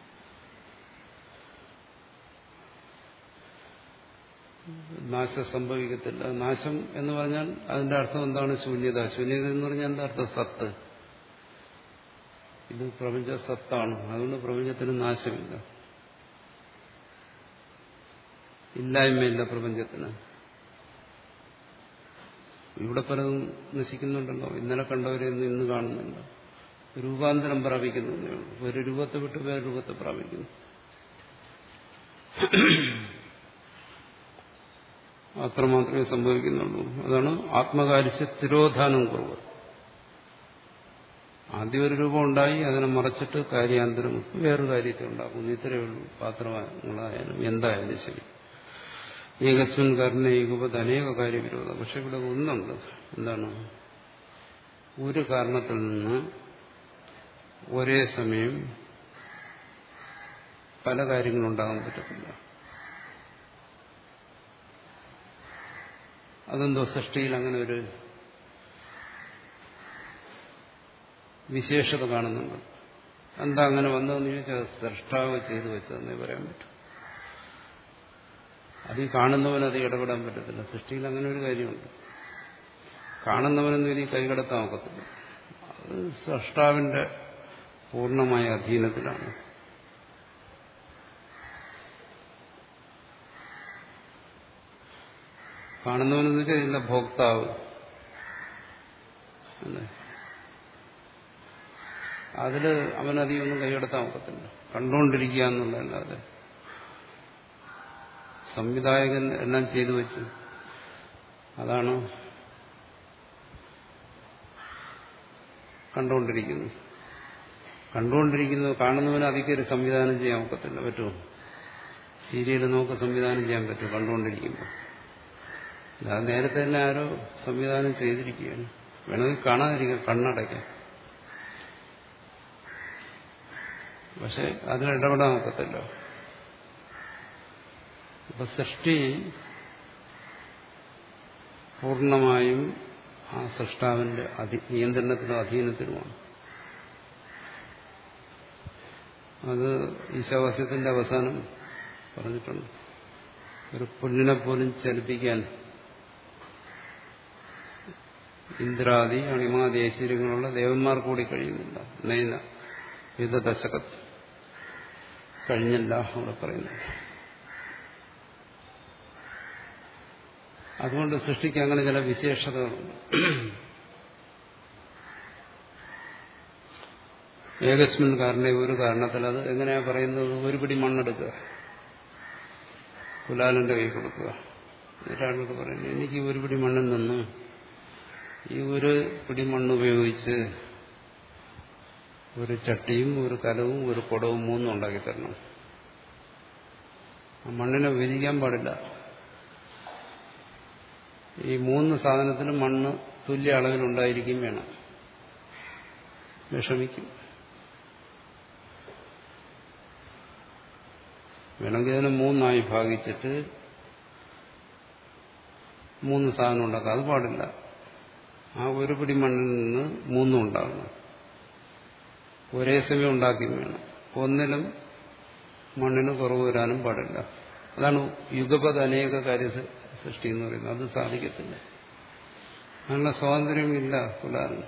നാശം സംഭവിക്കത്തില്ല നാശം എന്ന് പറഞ്ഞാൽ അതിന്റെ അർത്ഥം എന്താണ് ശൂന്യത ശൂന്യത എന്ന് പറഞ്ഞാൽ എന്താ അർത്ഥം സത്ത് ഇത് പ്രപഞ്ച സത്താണ് അതുകൊണ്ട് പ്രപഞ്ചത്തിന് നാശമില്ല ഇല്ലായ്മയില്ല പ്രപഞ്ചത്തിന് ഇവിടെ പലതും നശിക്കുന്നുണ്ടല്ലോ ഇന്നലെ കണ്ടവരെയൊന്നും ഇന്ന് കാണുന്നില്ല രൂപാന്തരം പ്രാപിക്കുന്നതേ ഉള്ളൂ ഒരു രൂപത്തെ വിട്ട് വേറെ രൂപത്തെ പ്രാപിക്കുന്നു അത്രമാത്രമേ സംഭവിക്കുന്നുള്ളൂ അതാണ് ആത്മകാരിച്ച തിരോധാനം കുറവ് ആദ്യം ഒരു രൂപം ഉണ്ടായി അതിനെ മറച്ചിട്ട് കാര്യാന്തരം വേറൊരു കാര്യത്തെ ഉണ്ടാക്കുന്നു ഇത്രയേ ഉള്ളൂ പാത്രങ്ങളായാലും എന്തായാലും ശരി ഏകസ്മിൻ കാരനെ ഏകപത് അനേക കാര്യവിരോധം പക്ഷെ ഇവിടെ ഒന്നുണ്ട് എന്താണ് ഒരു കാരണത്തിൽ നിന്ന് ഒരേ സമയം പല കാര്യങ്ങളുണ്ടാകാൻ പറ്റത്തില്ല അതെന്തോ സൃഷ്ടിയിൽ അങ്ങനെ ഒരു വിശേഷത കാണുന്നുണ്ട് എന്താ അങ്ങനെ വന്നതെന്ന് ചോദിച്ചാൽ സൃഷ്ടാവ് ചെയ്തു വെച്ചതെന്നേ പറയാൻ പറ്റും അത് ഈ കാണുന്നവന് അത് ഇടപെടാൻ പറ്റത്തില്ല സൃഷ്ടിയിൽ അങ്ങനെ ഒരു കാര്യമുണ്ട് കാണുന്നവനൊന്നും ഇനി കൈകടത്താൻ ഒക്കത്തില്ല അത് സൃഷ്ടാവിന്റെ പൂർണ്ണമായ അധീനത്തിലാണ് കാണുന്നവനെന്ന് വെച്ചാൽ ഇതിന്റെ ഭോക്താവ് അല്ലേ അതില് അവനധികം ഒന്നും കൈയെടുത്താൻ ഒക്കത്തില്ല കണ്ടുകൊണ്ടിരിക്കുക എന്നുള്ളതല്ലാതെ സംവിധായകൻ എല്ലാം ചെയ്തു വെച്ച് അതാണ് കണ്ടുകൊണ്ടിരിക്കുന്നത് കണ്ടുകൊണ്ടിരിക്കുന്നത് കാണുന്നവന് അധികം ഒരു സംവിധാനം ചെയ്യാൻ ഒക്കത്തില്ല പറ്റുമോ സീരിയൽ നമുക്ക് സംവിധാനം ചെയ്യാൻ പറ്റും കണ്ടുകൊണ്ടിരിക്കുമ്പോൾ അത് നേരത്തെ തന്നെ ആരോ സംവിധാനം ചെയ്തിരിക്കുകയാണ് വേണമെങ്കിൽ കാണാതിരിക്കാം കണ്ണടയ്ക്കാം പക്ഷെ അതിനിടപെടാൻ ഒക്കത്തില്ല അപ്പൊ സൃഷ്ടി പൂർണ്ണമായും ആ സൃഷ്ടാവിന്റെ അധി നിയന്ത്രണത്തിലും അധീനത്തിലുമാണ് അത് ഈശാവാസ്യത്തിന്റെ അവസാനം പറഞ്ഞിട്ടുണ്ട് ഒരു പുല്ലിനെ പോലും ചലിപ്പിക്കാൻ ഇന്ദ്രാദി അണിമാദി ഐശ്വര്യങ്ങളുള്ള ദേവന്മാർ കൂടി കഴിയുന്നില്ല നൈന യുദ്ധദശകത്ത് കഴിഞ്ഞില്ല അവിടെ പറയുന്നത് അതുകൊണ്ട് സൃഷ്ടിക്ക് അങ്ങനെ ചില വിശേഷതകളുണ്ട് ഏകസ്മിൻ കാരണേ ഒരു കാരണത്തിൽ അത് എങ്ങനെയാ പറയുന്നത് ഒരു പിടി മണ്ണെടുക്കുക കുലാലന്റെ കൈ കൊടുക്കുക ഒരാളോട് പറയുന്നത് എനിക്ക് ഒരു പിടി മണ്ണിൽ നിന്ന് ഈ ഒരു പിടി മണ്ണ് ഉപയോഗിച്ച് ഒരു ചട്ടിയും ഒരു കലവും ഒരു കുടവും മൂന്നും ഉണ്ടാക്കി തരണം ആ മണ്ണിനെ വിഭജിക്കാൻ പാടില്ല ഈ മൂന്ന് സാധനത്തിനും മണ്ണ് തുല്യ അളവിലുണ്ടായിരിക്കും വേണം വിഷമിക്കും വേണമെങ്കിൽ ഇതിനെ മൂന്നായി ഭാഗിച്ചിട്ട് മൂന്ന് സാധനം ഉണ്ടാക്കാം അത് പാടില്ല ആ ഒരു പിടി മണ്ണിൽ നിന്ന് മൂന്നും ഉണ്ടാകണം ഒരേ സമയം ഉണ്ടാക്കി വേണം ഒന്നിലും മണ്ണിന് കുറവ് വരാനും പാടില്ല അതാണ് യുഗപത് അനേക കാര്യ സൃഷ്ടി എന്ന് പറയുന്നത് അത് സാധിക്കത്തില്ല അതിനുള്ള സ്വാതന്ത്ര്യമില്ല കുലാലിന്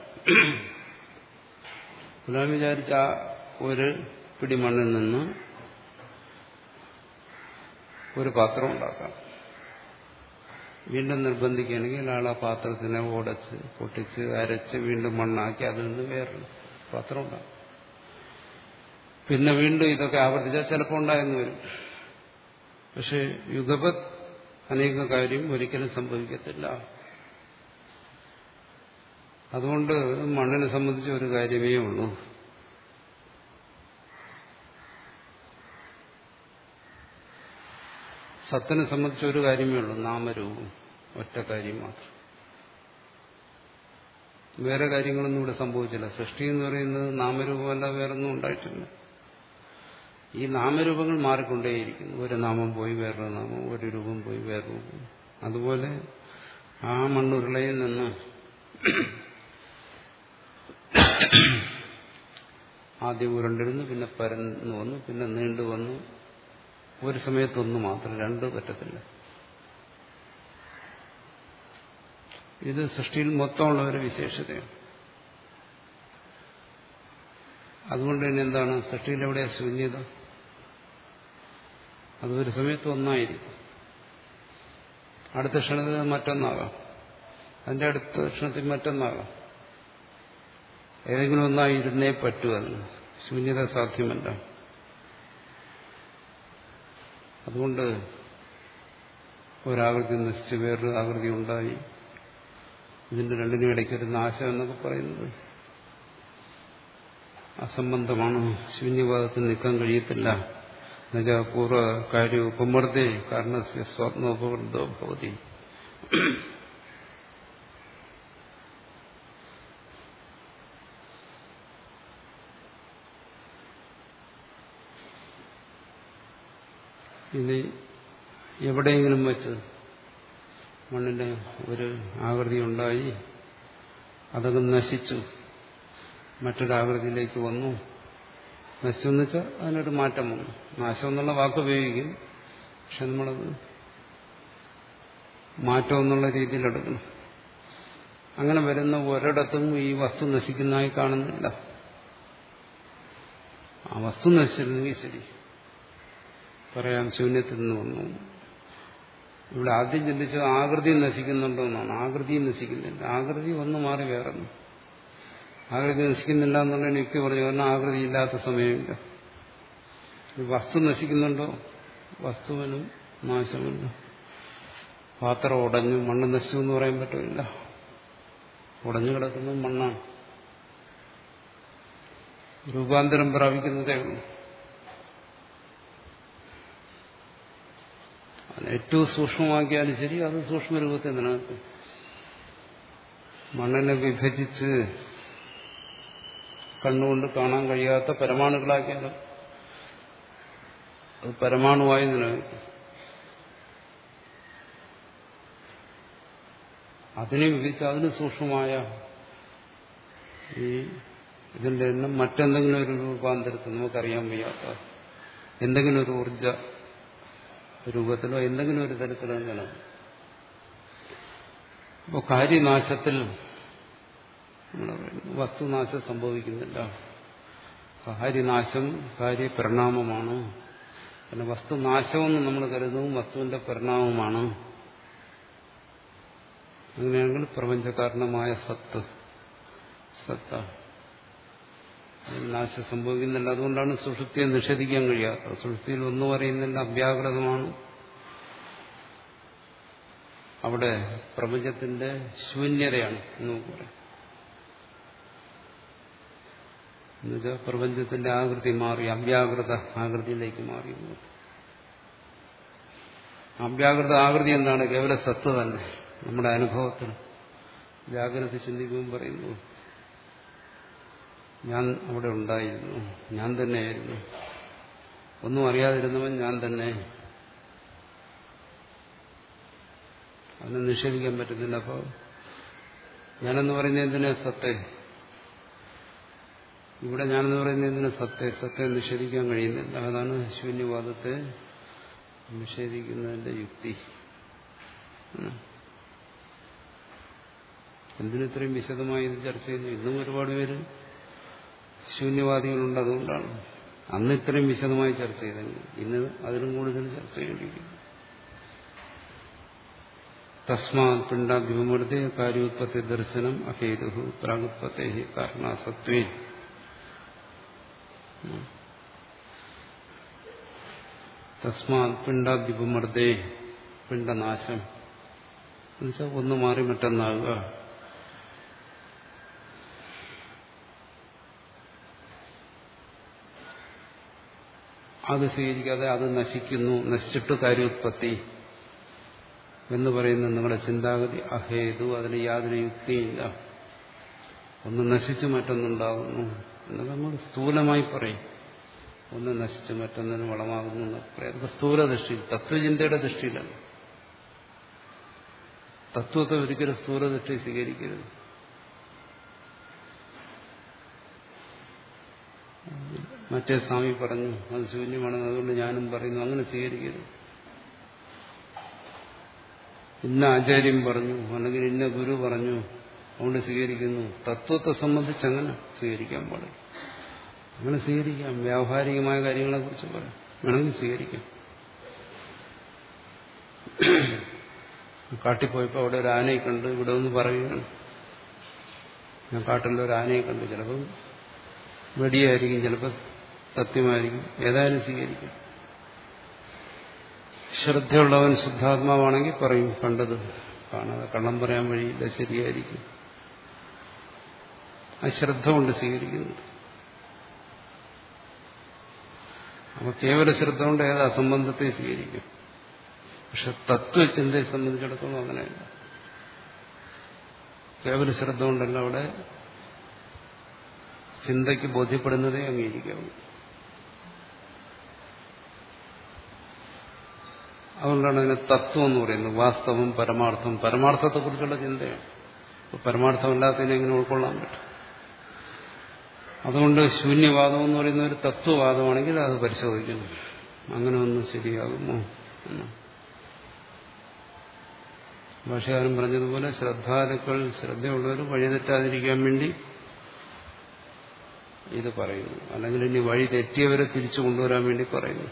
കുലാൽ വിചാരിച്ച ആ ഒരു പിടി മണ്ണിൽ നിന്ന് ഒരു പാത്രം ഉണ്ടാക്കാം വീണ്ടും നിർബന്ധിക്കുകയാണെങ്കിൽ അയാൾ ആ പാത്രത്തിനെ ഓടച്ച് പൊട്ടിച്ച് അരച്ച് വീണ്ടും മണ്ണാക്കി അതിൽ നിന്ന് വേറൊരു പാത്രം ഉണ്ടാക്കും പിന്നെ വീണ്ടും ഇതൊക്കെ ആവർത്തിച്ചാൽ ചിലപ്പോൾ ഉണ്ടായെന്ന് വരും പക്ഷെ യുഗപത് അനേക കാര്യം ഒരിക്കലും സംഭവിക്കത്തില്ല അതുകൊണ്ട് മണ്ണിനെ സംബന്ധിച്ച ഒരു കാര്യമേ ഉള്ളൂ സത്തിനെ സംബന്ധിച്ച ഒരു കാര്യമേ ഉള്ളൂ നാമരൂപം ഒറ്റ കാര്യം മാത്രം വേറെ കാര്യങ്ങളൊന്നും ഇവിടെ സംഭവിച്ചില്ല സൃഷ്ടി എന്ന് പറയുന്നത് നാമരൂപമല്ല വേറൊന്നും ഉണ്ടായിട്ടില്ല ഈ നാമരൂപങ്ങൾ മാറിക്കൊണ്ടേയിരിക്കുന്നു ഒരു നാമം പോയി വേറൊരു നാമം ഒരു രൂപം പോയി വേറൊരു രൂപം അതുപോലെ ആ മണ്ണുരുളയിൽ നിന്ന് ആദ്യം ഉരുണ്ടിരുന്നു പിന്നെ പരന്നു വന്നു പിന്നെ നീണ്ടു വന്നു ഒരു സമയത്തൊന്ന് മാത്രം രണ്ട് പറ്റത്തില്ല ഇത് സൃഷ്ടിയിൽ മൊത്തമുള്ള ഒരു വിശേഷതയാണ് അതുകൊണ്ട് തന്നെ എന്താണ് സൃഷ്ടിയിൽ എവിടെ ശൂന്യത അത് ഒരു സമയത്ത് ഒന്നായിരിക്കും അടുത്ത ക്ഷണത്തിൽ മറ്റൊന്നാകാം അതിന്റെ അടുത്ത ക്ഷണത്തിൽ മറ്റൊന്നാകാം ഏതെങ്കിലും ഒന്നായിരുന്നേ പറ്റൂ അതിന് ശൂന്യത സാധ്യമല്ല അതുകൊണ്ട് ഒരാകൃതി നശിച്ച് വേറൊരു ആകൃതി ഉണ്ടായി ഇതിന്റെ രണ്ടിനും ഇടയ്ക്ക് ഒരു നാശം എന്നൊക്കെ പറയുന്നത് അസംബന്ധമാണ് ശൂന്യവാദത്തിൽ നിൽക്കാൻ കഴിയത്തില്ല എന്നുവെച്ചാൽ പൂർവ്വ കാര്യ ഉപമർദ്ദേ കാരണസ്യ സ്വാത്മോപവൃദ്ധോ ഭവതി ഇനി എവിടെയെങ്കിലും വെച്ച് മണ്ണിന്റെ ഒരു ആകൃതി ഉണ്ടായി അതങ്ങ് നശിച്ചു മറ്റൊരാകൃതിയിലേക്ക് വന്നു നശിച്ചു എന്ന് വെച്ചാൽ അതിനൊരു മാറ്റം വന്നു നാശം എന്നുള്ള വാക്ക് ഉപയോഗിക്കും പക്ഷെ നമ്മളത് മാറ്റം എന്നുള്ള രീതിയിൽ എടുക്കണം അങ്ങനെ വരുന്ന ഒരിടത്തും ഈ വസ്തു നശിക്കുന്നതായി കാണുന്നില്ല ആ വസ്തു നശിച്ചിരുന്നെങ്കിൽ ശരി പറയാം ശൂന്യത്തിൽ നിന്ന് വന്നു ഇവിടെ ആദ്യം ചിന്തിച്ചത് ആകൃതി നശിക്കുന്നുണ്ടോ എന്നാണ് ആകൃതി നശിക്കുന്നില്ല ആകൃതി ഒന്ന് മാറി വേറൊന്നു ആകൃതി നശിക്കുന്നില്ല എന്നുള്ളതിന് യുക്തി പറഞ്ഞു കാരണം ആകൃതി ഇല്ലാത്ത സമയമില്ല വസ്തു നശിക്കുന്നുണ്ടോ വസ്തുവിനും നാശമില്ല പാത്രം ഉടഞ്ഞു മണ്ണ് നശിച്ചു എന്ന് പറയാൻ പറ്റില്ല ഉടഞ്ഞു കിടക്കുന്നത് മണ്ണാണ് രൂപാന്തരം പ്രാപിക്കുന്നതേ ഉള്ളൂ ഏറ്റവും സൂക്ഷ്മമാക്കിയാലും ശരി അത് സൂക്ഷ്മരൂപത്തിൽ നിലനിൽക്കും മണ്ണിനെ വിഭജിച്ച് കണ്ണുകൊണ്ട് കാണാൻ കഴിയാത്ത പരമാണുകളാക്കിയാലും അത് പരമാണുവായി നിലനിൽക്കും അതിനെ വിഭജിച്ച് അതിന് സൂക്ഷ്മമായ ഈ ഇതിന്റെ എണ്ണം മറ്റെന്തെങ്കിലും ഒരു രൂപാന്തരത്തിൽ നമുക്കറിയാൻ വയ്യാത്ത എന്തെങ്കിലും ഒരു ഊർജ രൂപത്തിലോ എന്തെങ്കിലും ഒരു തരത്തിലോ നിലനിൽക്കും അപ്പോൾ കാര്യനാശത്തിൽ വസ്തുനാശം സംഭവിക്കുന്നില്ല കാര്യനാശം കാര്യപരിണാമമാണ് പിന്നെ വസ്തുനാശമെന്ന് നമ്മൾ കരുതും വസ്തുവിന്റെ പരിണാമമാണ് അങ്ങനെയാണെങ്കിൽ പ്രപഞ്ചകാരണമായ സത്ത് സത്ത നാശം സംഭവിക്കുന്നില്ല അതുകൊണ്ടാണ് സുഷുപ്തിയെ നിഷേധിക്കാൻ കഴിയാത്തത് സുഷുപ്തിയിൽ ഒന്നും പറയുന്നില്ല അഭ്യാകൃതമാണ് അവിടെ പ്രപഞ്ചത്തിന്റെ ശൂന്യതയാണ് എന്ന് നമുക്ക് പറയാം എന്നുവെച്ചാൽ പ്രപഞ്ചത്തിന്റെ ആകൃതി മാറി അവ്യാകൃത ആകൃതിയിലേക്ക് മാറി അവ്യാകൃത ആകൃതി എന്താണ് കേവല സത്ത് തന്നെ നമ്മുടെ അനുഭവത്തിൽ ജാഗ്രത ചിന്തിക്കുമ്പോൾ പറയുന്നു ഞാൻ അവിടെ ഉണ്ടായിരുന്നു ഞാൻ തന്നെയായിരുന്നു ഒന്നും അറിയാതിരുന്നവൻ ഞാൻ തന്നെ അതിനെ നിഷേധിക്കാൻ പറ്റുന്നില്ല അപ്പോൾ ഞാനെന്ന് പറയുന്നത് എന്തിനാ സത്തെ ഇവിടെ ഞാനെന്ന് പറയുന്നത് എന്തിനാ സത്തെ സത്തെ നിഷേധിക്കാൻ കഴിയുന്നില്ല അതാണ് ശൂന്യവാദത്തെ നിഷേധിക്കുന്നതിന്റെ യുക്തി എന്തിനിത്രയും വിശദമായി ഇത് ചർച്ച ചെയ്യുന്നു ഇന്നും ഒരുപാട് പേര് ശൂന്യവാദികളുണ്ട് അതുകൊണ്ടാണ് അന്ന് ഇത്രയും വിശദമായി ചർച്ച ചെയ്തെങ്കിൽ ഇന്ന് അതിലും കൂടുതൽ ചർച്ച ചെയ്യേണ്ടിയിരിക്കുന്നു തസ്മാ പിണ്ടാദ്യമൂർത്തി കാര്യോത്പത്തി ദർശനം അഹേതു പ്രാഗുത്പത്തെ കാരണാസത്വേ തസ്മാ പിണ്ടാദ്വിപമർദ്ദേ പിണ്ടനാശം എന്നുവെച്ചാൽ ഒന്ന് മാറി മറ്റൊന്നാകുക അത് സ്വീകരിക്കാതെ അത് നശിക്കുന്നു നശിച്ചിട്ട് കാര്യോത്പത്തി എന്ന് പറയുന്ന നിങ്ങളുടെ ചിന്താഗതി അഹേതു അതിന് യാതൊരു യുക്തിയില്ല ഒന്ന് നശിച്ച് മറ്റൊന്നുണ്ടാകുന്നു എന്നൊക്കെ നമ്മൾ സ്ഥൂലമായി പറയും ഒന്ന് നശിച്ച് മറ്റൊന്നിന് വളമാകുന്നു എന്നൊക്കെ പറയും അതൊക്കെ സ്ഥൂല ദൃഷ്ടിയിൽ തത്വചിന്തയുടെ ദൃഷ്ടിയിലല്ല തത്വത്തെ ഒരിക്കലും സ്ഥൂല ദൃഷ്ടി സ്വീകരിക്കരുത് മറ്റേ സ്വാമി പറഞ്ഞു അത് ശൂന്യമാണെന്ന് അതുകൊണ്ട് ഞാനും പറയുന്നു അങ്ങനെ സ്വീകരിക്കരുത് ഇന്ന ആചാര്യം പറഞ്ഞു അല്ലെങ്കിൽ ഇന്ന ഗുരു പറഞ്ഞു അതുകൊണ്ട് സ്വീകരിക്കുന്നു തത്വത്തെ സംബന്ധിച്ച് അങ്ങനെ സ്വീകരിക്കാൻ പാടില്ല അങ്ങനെ സ്വീകരിക്കാം വ്യാവഹാരികമായ കാര്യങ്ങളെ കുറിച്ച് പറയാം വേണമെങ്കിൽ സ്വീകരിക്കാം കാട്ടിൽ പോയപ്പോൾ അവിടെ ഒരു ആനയെ കണ്ട് ഇവിടെ ഒന്ന് പറയുകയാണ് ഞാൻ കാട്ടിൽ ഒരു ആനയെ കണ്ടു ചിലപ്പം വെടിയായിരിക്കും ചിലപ്പോൾ സത്യമായിരിക്കും ഏതായാലും സ്വീകരിക്കും ശ്രദ്ധയുള്ളവൻ ശുദ്ധാത്മാവാണെങ്കിൽ പറയും കണ്ടത് കാണാതെ കള്ളം പറയാൻ വഴിയില്ല ശരിയായിരിക്കും അശ്രദ്ധ കൊണ്ട് സ്വീകരിക്കുന്നു അപ്പൊ കേവല ശ്രദ്ധ കൊണ്ട് ഏത് അസംബന്ധത്തെ സ്വീകരിക്കും പക്ഷെ തത്വചിന്തയെ സംബന്ധിച്ചിടത്തോളം അങ്ങനെയല്ല കേവല ശ്രദ്ധ കൊണ്ടല്ല അവിടെ ചിന്തയ്ക്ക് ബോധ്യപ്പെടുന്നതേ അംഗീകരിക്കാവൂ അതുകൊണ്ടാണ് അതിന് തത്വം എന്ന് പറയുന്നത് വാസ്തവം പരമാർത്ഥം പരമാർത്ഥത്തെക്കുറിച്ചുള്ള ചിന്തയാണ് പരമാർത്ഥമല്ലാത്തതിനെ എങ്ങനെ ഉൾക്കൊള്ളാൻ പറ്റും അതുകൊണ്ട് ശൂന്യവാദം എന്ന് പറയുന്ന ഒരു തത്വവാദമാണെങ്കിൽ അത് പരിശോധിക്കുന്നു അങ്ങനെ ഒന്ന് ശരിയാകുമോ എന്ന് ഭാഷകാരൻ പറഞ്ഞതുപോലെ ശ്രദ്ധാലുക്കൾ ശ്രദ്ധയുള്ളവർ വഴിതെറ്റാതിരിക്കാൻ വേണ്ടി ഇത് പറയുന്നു അല്ലെങ്കിൽ ഇനി വഴി തെറ്റിയവരെ തിരിച്ചു കൊണ്ടുവരാൻ വേണ്ടി പറയുന്നു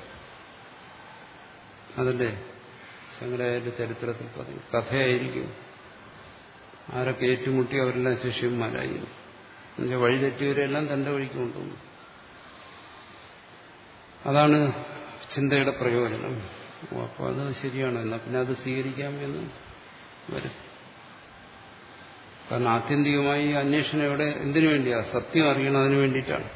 അതല്ലേ ശങ്കരാചാര്യ ചരിത്രത്തിൽ പറയും കഥയായിരിക്കും ആരൊക്കെ ഏറ്റുമുട്ടി അവരെല്ലാം ശിഷ്യന്മാരായി എന്നുവെച്ചാൽ വഴി തെറ്റിയവരെല്ലാം തന്റെ വഴിക്ക് കൊണ്ടുവന്നു അതാണ് ചിന്തയുടെ പ്രയോജനം അപ്പോൾ അത് ശരിയാണ് എന്നാൽ പിന്നെ അത് സ്വീകരിക്കാം എന്ന് വരും കാരണം ആത്യന്തികമായി ഈ അന്വേഷണം എവിടെ എന്തിനു വേണ്ടിയാ സത്യം അറിയണം അതിനു വേണ്ടിയിട്ടാണ്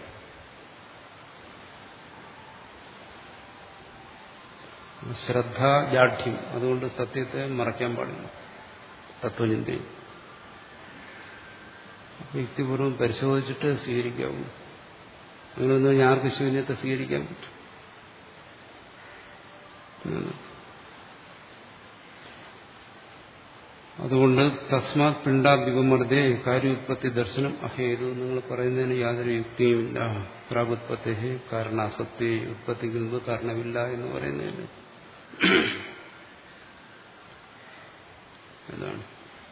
ശ്രദ്ധ ജാഠ്യം അതുകൊണ്ട് സത്യത്തെ മറയ്ക്കാൻ പാടില്ല തത്വചിന്തയും യുക്തിപൂർവ്വം പരിശോധിച്ചിട്ട് സ്വീകരിക്കാവൂ അങ്ങനെയൊന്നും ആർക്ക് ശൂന്യത്തെ സ്വീകരിക്കാൻ പറ്റും അതുകൊണ്ട് തസ്മാത് പിണ്ടാദ്വിപമർദ്ദേ കാര്യോത്പത്തി ദർശനം അഹേതു നിങ്ങൾ പറയുന്നതിന് യാതൊരു യുക്തിയുമില്ല പ്രാഗുത്പത്തി കാരണാസക്തി ഉത്പത്തിക്ക് മുമ്പ് കാരണമില്ല എന്ന് പറയുന്നതിന് ഇതാണ്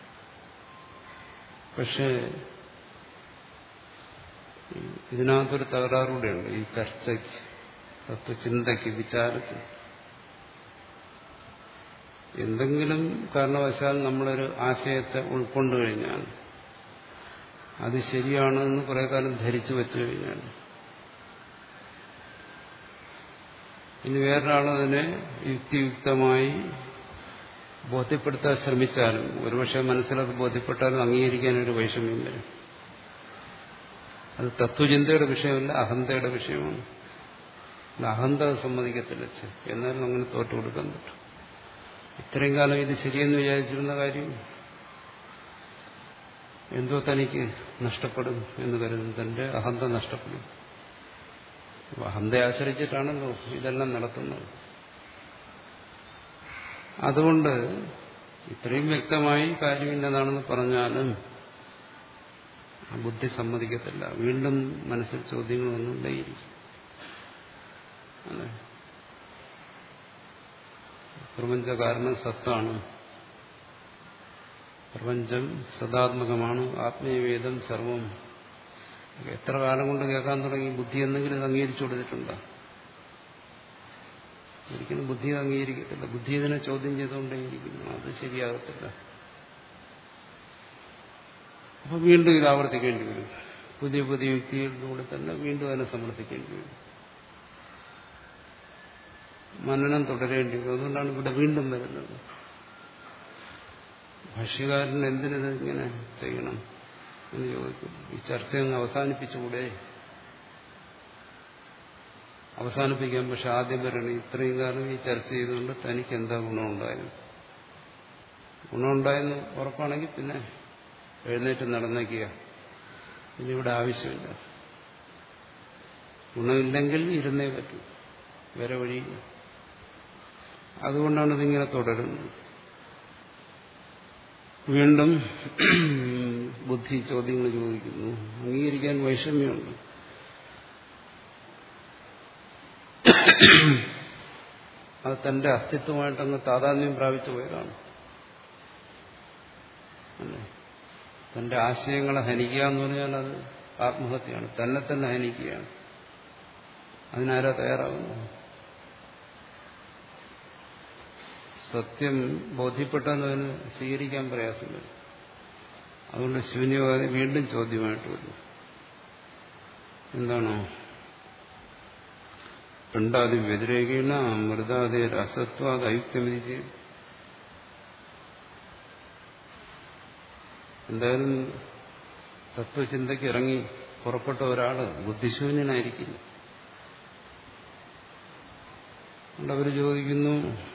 പക്ഷേ ഇതിനകത്തൊരു തകരാറുകൂടെയുണ്ട് ഈ ചർച്ചയ്ക്ക് തത്വചിന്തയ്ക്ക് വിചാരത്തിന് എന്തെങ്കിലും കാരണവശാൽ നമ്മളൊരു ആശയത്തെ ഉൾക്കൊണ്ടു കഴിഞ്ഞാൽ അത് ശരിയാണ് എന്ന് കുറെ കാലം ധരിച്ചു വെച്ചു കഴിഞ്ഞാൽ ഇനി വേറൊരാളതിനെ യുക്തിയുക്തമായി ബോധ്യപ്പെടുത്താൻ ശ്രമിച്ചാലും ഒരുപക്ഷെ മനസ്സിലത് ബോധ്യപ്പെട്ടാലും അംഗീകരിക്കാൻ ഒരു വൈഷമ്യം വരും അത് തത്വചിന്തയുടെ വിഷയമല്ല അഹന്തയുടെ വിഷയമാണ് അഹന്ത സമ്മതിക്കത്തില്ല എന്നാലും അങ്ങനെ തോറ്റു കൊടുക്കാൻ പറ്റും ഇത്രയും കാലം ഇത് ശരിയെന്ന് വിചാരിച്ചിരുന്ന കാര്യം എന്തോ തനിക്ക് നഷ്ടപ്പെടും എന്ന് കരുതുന്നു തന്റെ അഹന്ത നഷ്ടപ്പെടും അപ്പൊ അഹന്തയെ ആശ്രയിച്ചിട്ടാണല്ലോ ഇതെല്ലാം നടത്തുന്നത് അതുകൊണ്ട് ഇത്രയും വ്യക്തമായി കാര്യം ഇന്നതാണെന്ന് പറഞ്ഞാലും ആ ബുദ്ധി സമ്മതിക്കത്തില്ല വീണ്ടും മനസ്സിൽ ചോദ്യങ്ങൾ വന്നുകൊണ്ടേയിരിക്കും അതെ പ്രപഞ്ച കാരണം സത്താണ് പ്രപഞ്ചം സദാത്മകമാണ് ആത്മീയവേദം സർവം എത്ര കാലം കൊണ്ട് കേൾക്കാൻ തുടങ്ങി ബുദ്ധി എന്തെങ്കിലും ഇത് അംഗീകരിച്ചു കൊടുത്തിട്ടുണ്ടോ ഒരിക്കലും ബുദ്ധി ഇത് അംഗീകരിക്കത്തില്ല ബുദ്ധി ഇതിനെ ചോദ്യം ചെയ്തുകൊണ്ടേയിരിക്കുന്നു അത് ശരിയാകത്തില്ല അപ്പൊ വീണ്ടും ഇത് ആവർത്തിക്കേണ്ടി വരും പുതിയ പുതിയ വ്യക്തികളിലൂടെ തന്നെ വീണ്ടും അതിനെ സമർത്ഥിക്കേണ്ടി വരും മനനം തുടരേണ്ടി വരും അതുകൊണ്ടാണ് ഇവിടെ വീണ്ടും വരുന്നത് ഭാഷ്യകാരൻ എന്തിനത് ഇങ്ങനെ ചെയ്യണം എന്ന് ചോദിക്കും ഈ ചർച്ച അങ്ങ് അവസാനിപ്പിച്ചുകൂടെ അവസാനിപ്പിക്കാം പക്ഷെ ആദ്യം വരണം ഇത്രയും കാലം ഈ ചർച്ച ചെയ്തുകൊണ്ട് തനിക്ക് എന്താ ഗുണമുണ്ടായത് ഗുണമുണ്ടായെന്ന് ഉറപ്പാണെങ്കിൽ പിന്നെ എഴുന്നേറ്റ് നടന്നേക്കുക ഇനി ഇവിടെ ആവശ്യമില്ല ഗുണമില്ലെങ്കിൽ ഇരുന്നേ പറ്റൂ വേറെ വഴിയില്ല അതുകൊണ്ടാണ് ഇതിങ്ങനെ തുടരുന്നത് വീണ്ടും ബുദ്ധി ചോദ്യങ്ങൾ ചോദിക്കുന്നു അംഗീകരിക്കാൻ വൈഷമ്യമുണ്ട് അത് തന്റെ അസ്തിത്വമായിട്ടങ്ങ് താതാത്മ്യം പ്രാപിച്ചു പോയതാണ് അല്ലേ തന്റെ ആശയങ്ങളെ ഹനിക്കുക എന്ന് പറഞ്ഞാൽ അത് ആത്മഹത്യയാണ് തന്നെ തന്നെ ഹനിക്കുകയാണ് അതിനാരാ തയ്യാറാകുന്നു സത്യം ബോധ്യപ്പെട്ടെന്നതിന് സ്വീകരിക്കാൻ പ്രയാസം വരും അതുകൊണ്ട് ശൂന്യവാദി വീണ്ടും ചോദ്യമായിട്ട് വരും എന്താണോ പിണ്ടാതി വ്യതിരേകീണ മൃതാദി രസത്വാദ് അയുക്തമിതി എന്തായാലും തത്വചിന്തയ്ക്ക് ഇറങ്ങി പുറപ്പെട്ട ഒരാള് ബുദ്ധിശൂന്യനായിരിക്കില്ല അതുകൊണ്ട് അവർ ചോദിക്കുന്നു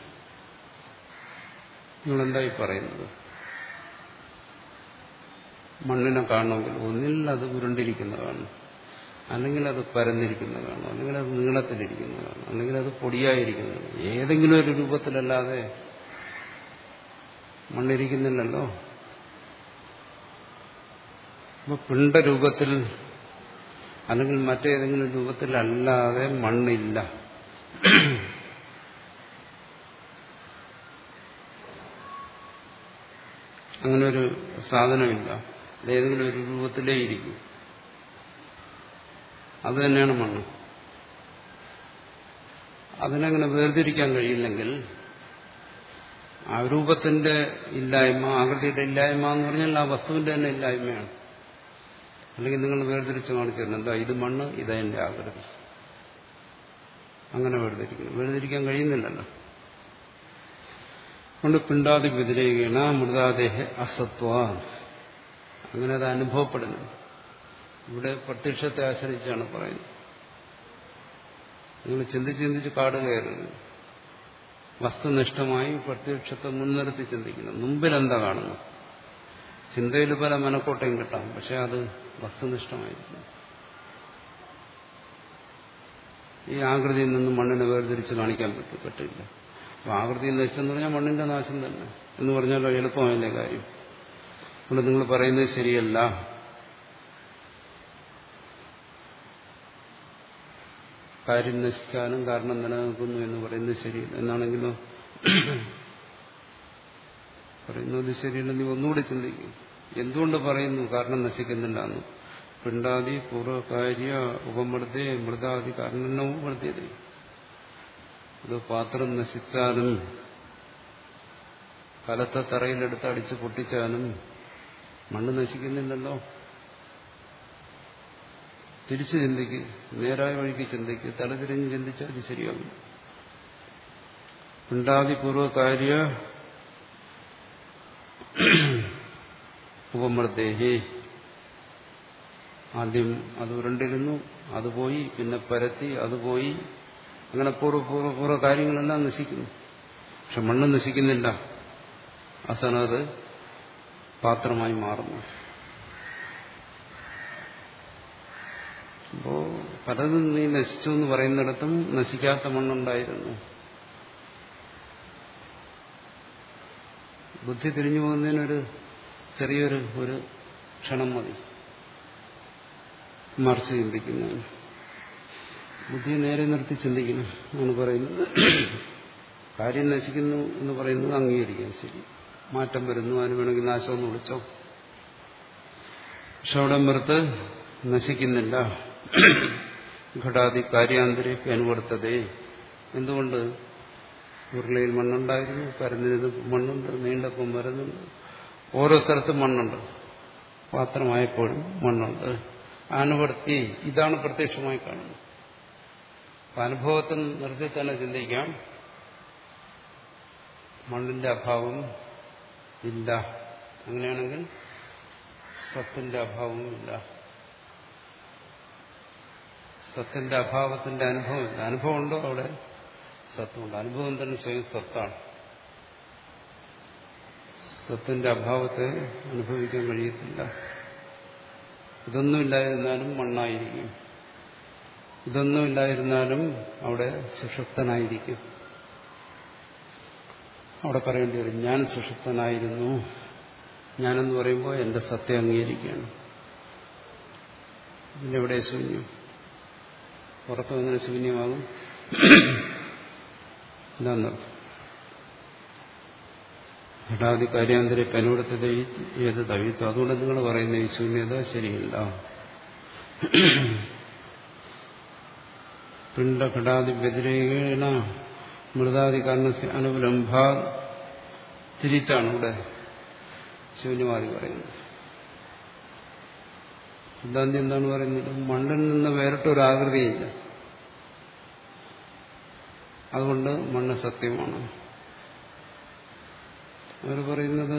നിങ്ങളെന്തായി പറയുന്നത് മണ്ണിനെ കാണണമെങ്കിൽ ഒന്നിൽ അത് ഉരുണ്ടിരിക്കുന്നതാണ് അല്ലെങ്കിൽ അത് പരന്നിരിക്കുന്നതാണ് അല്ലെങ്കിൽ അത് നീളത്തിലിരിക്കുന്നതാണ് അല്ലെങ്കിൽ അത് പൊടിയായിരിക്കുന്നതാണ് ഏതെങ്കിലും ഒരു രൂപത്തിലല്ലാതെ മണ്ണിരിക്കുന്നില്ലല്ലോ അപ്പൊ പിണ്ടരൂപത്തിൽ അല്ലെങ്കിൽ മറ്റേതെങ്കിലും രൂപത്തിലല്ലാതെ മണ്ണില്ല അങ്ങനെ ഒരു സാധനമില്ല അത് ഏതെങ്കിലും ഒരു രൂപത്തിലേ ഇരിക്കും അത് തന്നെയാണ് മണ്ണ് അതിനങ്ങനെ വേർതിരിക്കാൻ കഴിയില്ലെങ്കിൽ ആ രൂപത്തിന്റെ ഇല്ലായ്മ ആകൃതിയുടെ ഇല്ലായ്മ എന്ന് പറഞ്ഞാൽ ആ വസ്തുവിന്റെ തന്നെ ഇല്ലായ്മയാണ് അല്ലെങ്കിൽ നിങ്ങൾ വേർതിരിച്ച് കാണിച്ചു തരണം എന്താ ഇത് മണ്ണ് ഇതതിന്റെ ആകൃതി അങ്ങനെ വേർതിരിക്കണം വേർതിരിക്കാൻ കഴിയുന്നില്ലല്ലോ കൊണ്ട് പിണ്ടാതി വ്യതിരേകീണ മൃതാദേഹ അസത്വ അങ്ങനെ അത് അനുഭവപ്പെടുന്നു ഇവിടെ പ്രത്യക്ഷത്തെ ആശ്രയിച്ചാണ് പറയുന്നത് നിങ്ങൾ ചിന്തിച്ച് ചിന്തിച്ച് കാട് കയറുന്നത് വസ്തുനിഷ്ഠമായി പ്രത്യക്ഷത്തെ മുൻനിർത്തി ചിന്തിക്കുന്നു മുമ്പിൽ എന്താ കാണുന്നു ചിന്തയിൽ പല മനക്കോട്ടയും കിട്ടാം പക്ഷെ അത് വസ്തുനിഷ്ഠമായിരിക്കും ഈ ആകൃതിയിൽ നിന്ന് മണ്ണിനെ വേർതിരിച്ച് കാണിക്കാൻ പറ്റും പറ്റില്ല അപ്പൊ ആകൃതി നശിച്ചെന്ന് പറഞ്ഞാൽ മണ്ണിന്റെ നാശം തന്നെ എന്ന് പറഞ്ഞാലോ എളുപ്പമായില്ലേ കാര്യം അതുകൊണ്ട് നിങ്ങൾ പറയുന്നത് ശരിയല്ല കാര്യം നശിക്കാനും കാരണം നിലനിൽക്കുന്നു എന്ന് പറയുന്നത് ശരിയില്ല എന്നാണെങ്കിലോ പറയുന്നത് ശരിയല്ല നീ ഒന്നുകൂടി ചിന്തിക്കും എന്തുകൊണ്ട് പറയുന്നു കാരണം നശിക്കുന്നില്ല എന്ന് പിണ്ടാതി പൂർവകാര്യ ഉപമൃതേ മൃതാദി കാരണവും മൃത്യത അത് പാത്രം നശിച്ചാലും കലത്തെ തറയിലെടുത്ത് അടിച്ച് പൊട്ടിച്ചാലും മണ്ണ് നശിക്കുന്നില്ലല്ലോ തിരിച്ചു ചിന്തിക്ക് നേരായ വഴിക്ക് ചിന്തിക്ക് തലതിരിഞ്ഞ് ചിന്തിച്ചാൽ അത് ശരിയാകും പിണ്ടാതിപൂർവകാര്യ ഉപമൃദേഹി ആദ്യം അത് ഉരുണ്ടിരുന്നു അത് പോയി പിന്നെ പരത്തി അത് പോയി അങ്ങനെ പൂർവ്വ പൂർവ്വ പൂർവ്വ കാര്യങ്ങളെല്ലാം നശിക്കുന്നു പക്ഷെ മണ്ണ് നശിക്കുന്നില്ല അവസാനം അത് പാത്രമായി മാറുന്നു പലതും നീ നശിച്ചു എന്ന് പറയുന്നിടത്തും നശിക്കാത്ത മണ്ണുണ്ടായിരുന്നു ബുദ്ധി തിരിഞ്ഞു പോകുന്നതിനൊരു ചെറിയൊരു ഒരു ക്ഷണം മതി മറിച്ച് ചിന്തിക്കുന്നതിന് ബുദ്ധിയെ നേരെ നിർത്തി ചിന്തിക്കണം എന്നാണ് പറയുന്നത് കാര്യം നശിക്കുന്നു എന്ന് പറയുന്നത് അംഗീകരിക്കാം ശരി മാറ്റം വരുന്നു അതിന് വേണമെങ്കിൽ നാശമെന്ന് വിളിച്ചോ പക്ഷെ അവിടെ മൃത്ത് നശിക്കുന്നില്ല ഘടാതി കാര്യാന്തരേക്ക് അനുവർത്തതേ എന്തുകൊണ്ട് ഉരുളയിൽ മണ്ണുണ്ടായിരുന്നു പരന്നിരുന്ന് മണ്ണുണ്ട് നീണ്ടപ്പം വരുന്നുണ്ട് ഓരോ സ്ഥലത്തും മണ്ണുണ്ട് പാത്രമായപ്പോഴും മണ്ണുണ്ട് അനുവർത്തി ഇതാണ് പ്രത്യക്ഷമായി കാണുന്നത് അനുഭവത്തിൽ നിർത്തി തന്നെ ചിന്തിക്കാം മണ്ണിന്റെ അഭാവം ഇല്ല അങ്ങനെയാണെങ്കിൽ സത്തിന്റെ അഭാവവും ഇല്ല സത്തിന്റെ അഭാവത്തിന്റെ അനുഭവമില്ല അനുഭവം ഉണ്ടോ അവിടെ സത്തുണ്ട് അനുഭവം തന്നെ സ്വയം സത്താണ് സത്തിന്റെ അഭാവത്തെ അനുഭവിക്കാൻ കഴിയത്തില്ല ഇതൊന്നുമില്ലായിരുന്നാലും മണ്ണായിരിക്കും ഇതൊന്നുമില്ലായിരുന്നാലും അവിടെ സുഷുപ്തനായിരിക്കും അവിടെ പറയേണ്ടി വരും ഞാൻ സുഷുപ്തനായിരുന്നു ഞാനെന്ന് പറയുമ്പോൾ എന്റെ സത്യം അംഗീകരിക്കുകയാണ് ഇതിലെവിടെ ശൂന്യം പുറത്തും എങ്ങനെ ശൂന്യമാകും എന്താന്നർത്ഥം ഘടാതി കാര്യാന്തര പനോടത്തെ ഏത് തവിത്വം അതുകൊണ്ട് നിങ്ങൾ പറയുന്ന ഈ ശൂന്യത ശരിയില്ല പിണ്ടഘടാതി വ്യതിരേകേണ മൃതാദി കാരണ അനുലംഭ തിരിച്ചാണ് ഇവിടെ ശൂന്യവാദി പറയുന്നത് സിദ്ധാന്തി എന്താണ് പറയുന്നത് മണ്ണിൽ നിന്ന് വേറിട്ടൊരാകൃതിയില്ല അതുകൊണ്ട് മണ്ണ് സത്യമാണ് അവർ പറയുന്നത്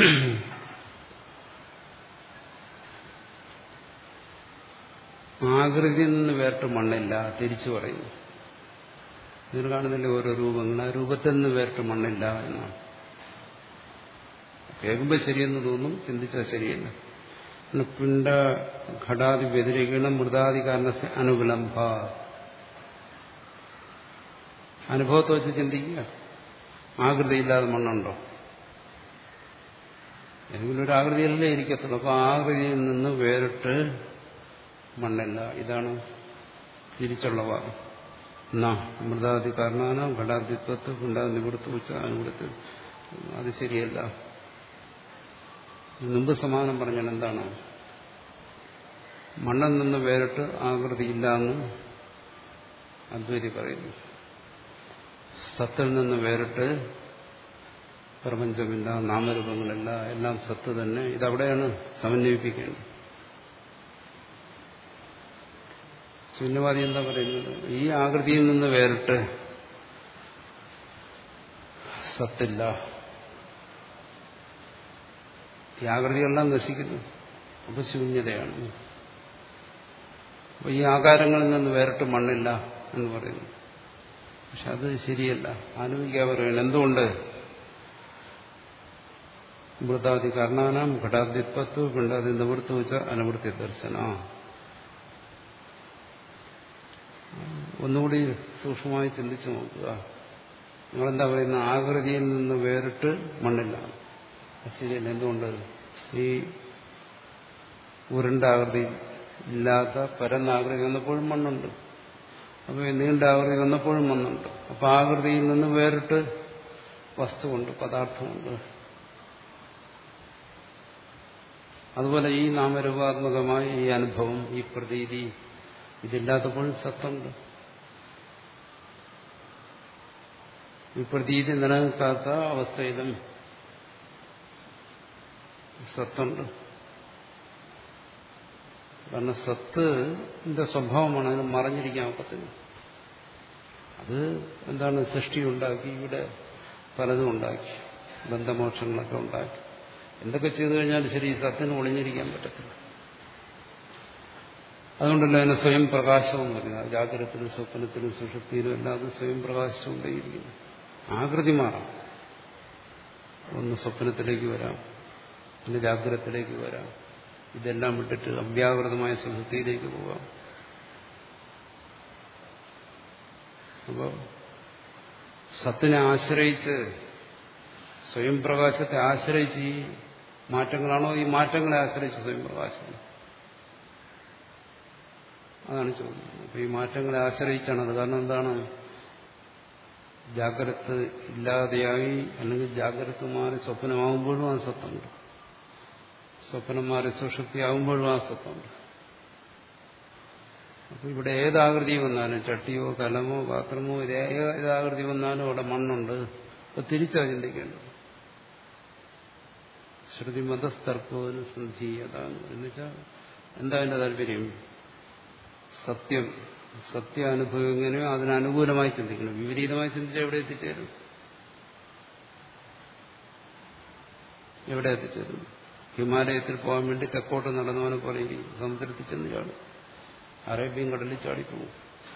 ആകൃതിയിൽ നിന്ന് വേറിട്ട് മണ്ണില്ല തിരിച്ചു പറയുന്നു ഇതിൽ കാണുന്നില്ല ഓരോ രൂപങ്ങൾ ആ രൂപത്തിൽ നിന്ന് വേറിട്ട് മണ്ണില്ല എന്നാണ് കേൾക്കുമ്പോൾ ശരിയെന്ന് തോന്നും ചിന്തിച്ചാൽ ശരിയല്ല പിണ്ട ഘടാതി വ്യതിരികണം മൃതാദി കാരണ അനുകുലംഭ അനുഭവത്തെ വെച്ച് ചിന്തിക്കുക ആകൃതിയില്ലാതെ മണ്ണുണ്ടോ ഏതെങ്കിലും ഒരു ആകൃതിയല്ലേ ഇരിക്കത്തുള്ളൂ അപ്പൊ ആകൃതിയിൽ നിന്ന് വേറിട്ട് മണ്ണില്ല ഇതാണ് തിരിച്ചുള്ള വാദം എന്നാ മൃതാദി കാരണാന ഘടാധിത്വത്ത് പിണ്ടാ നിവൃത്തി വെച്ച അനുവൃത്തി അത് ശരിയല്ല മുമ്പ് സമാനം പറഞ്ഞാൽ എന്താണ് മണ്ണിൽ നിന്ന് വേറിട്ട് ആകൃതിയില്ല എന്ന് അദ്വൈതി പറയുന്നു സത്തിൽ നിന്ന് വേറിട്ട് പ്രപഞ്ചമില്ല നാമരൂപങ്ങളില്ല എല്ലാം സത്ത് തന്നെ ഇതവിടെയാണ് സമന്വയിപ്പിക്കേണ്ടത് ശൂന്യവാദി എന്താ പറയുന്നത് ഈ ആകൃതിയിൽ നിന്ന് വേറിട്ട് സത്തില്ല ഈ ആകൃതികളെല്ലാം നശിക്കുന്നു അപ്പൊ ശൂന്യതയാണ് അപ്പൊ ഈ ആകാരങ്ങളിൽ നിന്ന് വേറിട്ട് മണ്ണില്ല എന്ന് പറയുന്നു പക്ഷെ അത് ശരിയല്ല ആലോചിക്കാൻ പറയുന്നത് എന്തുകൊണ്ട് മൃതാദി കാരണാനാം ഘടാദിത്വത്വ പിണ്ടാദി നിവൃത്തി വെച്ച അനുവൃത്തി ദർശന ഒന്നുകൂടി സൂക്ഷ്മമായി ചിന്തിച്ചു നോക്കുക നിങ്ങളെന്താ പറയുന്ന ആകൃതിയിൽ നിന്ന് വേറിട്ട് മണ്ണില്ല ശരിയല്ല എന്തുകൊണ്ട് ഈ ഉരുണ്ട ആകൃതി ഇല്ലാത്ത പരന്നാകൃതി വന്നപ്പോഴും മണ്ണുണ്ട് അപ്പോൾ ഈ നീണ്ട ആകൃതി വന്നപ്പോഴും മണ്ണുണ്ട് അപ്പൊ ആകൃതിയിൽ നിന്ന് വേറിട്ട് വസ്തുവുണ്ട് പദാർത്ഥമുണ്ട് അതുപോലെ ഈ നാമരൂപാത്മകമായ ഈ അനുഭവം ഈ പ്രതീതി ഇതില്ലാത്തപ്പോഴും സത്തുണ്ട് ഈ പ്രതീതി നിലനിൽക്കാത്ത അവസ്ഥയിലും സത്തുണ്ട് കാരണം സത്തിന്റെ സ്വഭാവമാണ് അതിന് മറഞ്ഞിരിക്കാൻ ഒക്കത്തില്ല അത് എന്താണ് സൃഷ്ടി ഉണ്ടാക്കി ഇവിടെ പലതും ഉണ്ടാക്കി ബന്ധമോക്ഷങ്ങളൊക്കെ ഉണ്ടാക്കി എന്തൊക്കെ ചെയ്തു കഴിഞ്ഞാൽ ശരി സത്തിന് ഒളിഞ്ഞിരിക്കാൻ പറ്റത്തില്ല അതുകൊണ്ടല്ല അതിനെ സ്വയം പ്രകാശവും പറയുന്നത് ജാഗ്രതത്തിലും സ്വപ്നത്തിലും സുഷുപ്തിയിലും എല്ലാം അത് സ്വയം പ്രകാശിച്ചുകൊണ്ടേയിരിക്കുന്നു ആകൃതി മാറാം ഒന്ന് സ്വപ്നത്തിലേക്ക് വരാം പിന്നെ ജാഗ്രതത്തിലേക്ക് വരാം ഇതെല്ലാം വിട്ടിട്ട് അവ്യാകൃതമായ സുഷുപ്തിയിലേക്ക് പോകാം അപ്പോൾ സത്തിനെ ആശ്രയിച്ച് സ്വയം പ്രകാശത്തെ ആശ്രയിച്ച് ഈ മാറ്റങ്ങളാണോ ഈ മാറ്റങ്ങളെ ആശ്രയിച്ച് സ്വയം പ്രകാശം അതാണ് ചോദ്യം അപ്പൊ ഈ മാറ്റങ്ങളെ ആശ്രയിച്ചാണ് അത് കാരണം എന്താണ് ജാഗ്രത ഇല്ലാതെയായി അല്ലെങ്കിൽ ജാഗ്രത മാറി സ്വപ്നമാകുമ്പോഴും ആ സത്തുണ്ട് സ്വപ്നം മാറി സുഷുപ്തിയാകുമ്പോഴും ആ സത്തുണ്ട് അപ്പൊ ഇവിടെ ഏതാകൃതി വന്നാലും ചട്ടിയോ കലമോ പാത്രമോ ഇത് ഏതാകൃതി വന്നാലും അവിടെ മണ്ണുണ്ട് അപ്പൊ തിരിച്ചാ ചിന്തിക്കേണ്ടത് ശ്രുതി മതസ്ഥർക്കോന് സന്ധീയതാണ് എന്നുവെച്ചാൽ എന്താ എന്റെ താല്പര്യം സത്യം സത്യാനുഭവം എങ്ങനെയോ അതിനനുകൂലമായി ചിന്തിക്കണം വിപരീതമായി ചിന്തിച്ചാൽ എവിടെ എത്തിച്ചേരും എവിടെ എത്തിച്ചേരും ഹിമാലയത്തിൽ പോകാൻ വേണ്ടി തെക്കോട്ട് നടന്നവനെ പോലെ ഇരിക്കും സമുദ്രത്തിൽ ചെന്ന് ചാടും അറേബ്യൻ കടലിൽ ചാടിപ്പോകും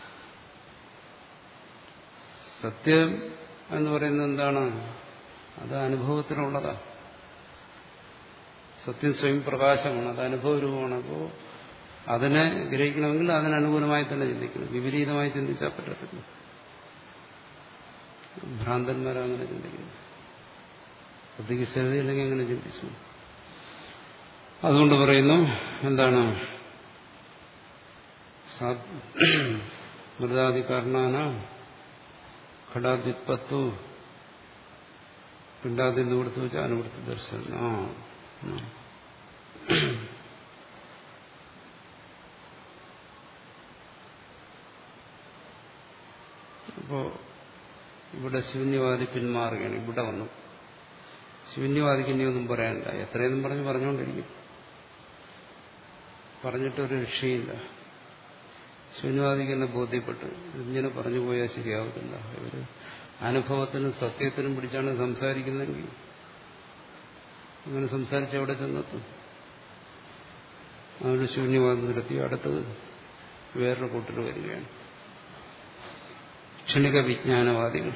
സത്യം എന്ന് പറയുന്നത് എന്താണ് അത് അനുഭവത്തിനുള്ളതാ സത്യം സ്വയം പ്രകാശമാണ് അത് അനുഭവരൂപമാണ് അപ്പോൾ അതിനെ ഗ്രഹിക്കണമെങ്കിൽ അതിനനുകൂലമായി തന്നെ ചിന്തിക്കണം വിപരീതമായി ചിന്തിച്ചാൽ പറ്റത്തില്ല ഭ്രാന്തന്മാരങ്ങനെ ചിന്തിക്കുന്നു ബുദ്ധിക്ക് സ്ഥിരതയില്ലെങ്കിൽ അങ്ങനെ ചിന്തിച്ചു അതുകൊണ്ട് പറയുന്നു എന്താണ് മൃതാദികർണാന ഘടാദിത്പത്തു പിണ്ടാദി നിവൃത്തി വെച്ച് അനുവൃത്തി ദർശനം ആ അപ്പോ ഇവിടെ ശൂന്യവാദി പിന്മാറുകയാണ് ഇവിടെ വന്നു ശൂന്യവാദിക്ക് ഇനിയൊന്നും പറയാനില്ല എത്രയൊന്നും പറഞ്ഞ് പറഞ്ഞുകൊണ്ടിരിക്കും പറഞ്ഞിട്ടൊരു രക്ഷയില്ല ശൂന്യവാദിക്ക് തന്നെ ബോധ്യപ്പെട്ട് ഇങ്ങനെ പറഞ്ഞു പോയാൽ ശരിയാവത്തില്ല ഇവര് അനുഭവത്തിനും സത്യത്തിനും പിടിച്ചാണ് സംസാരിക്കുന്നെങ്കിൽ അങ്ങനെ സംസാരിച്ച് എവിടെ ചെന്നെത്തും അവര് ശൂന്യവാദം നിർത്തി അടുത്തത് വേറൊരു കൂട്ടർ വരികയാണ് ക്ഷണിക വിജ്ഞാനവാദികൾ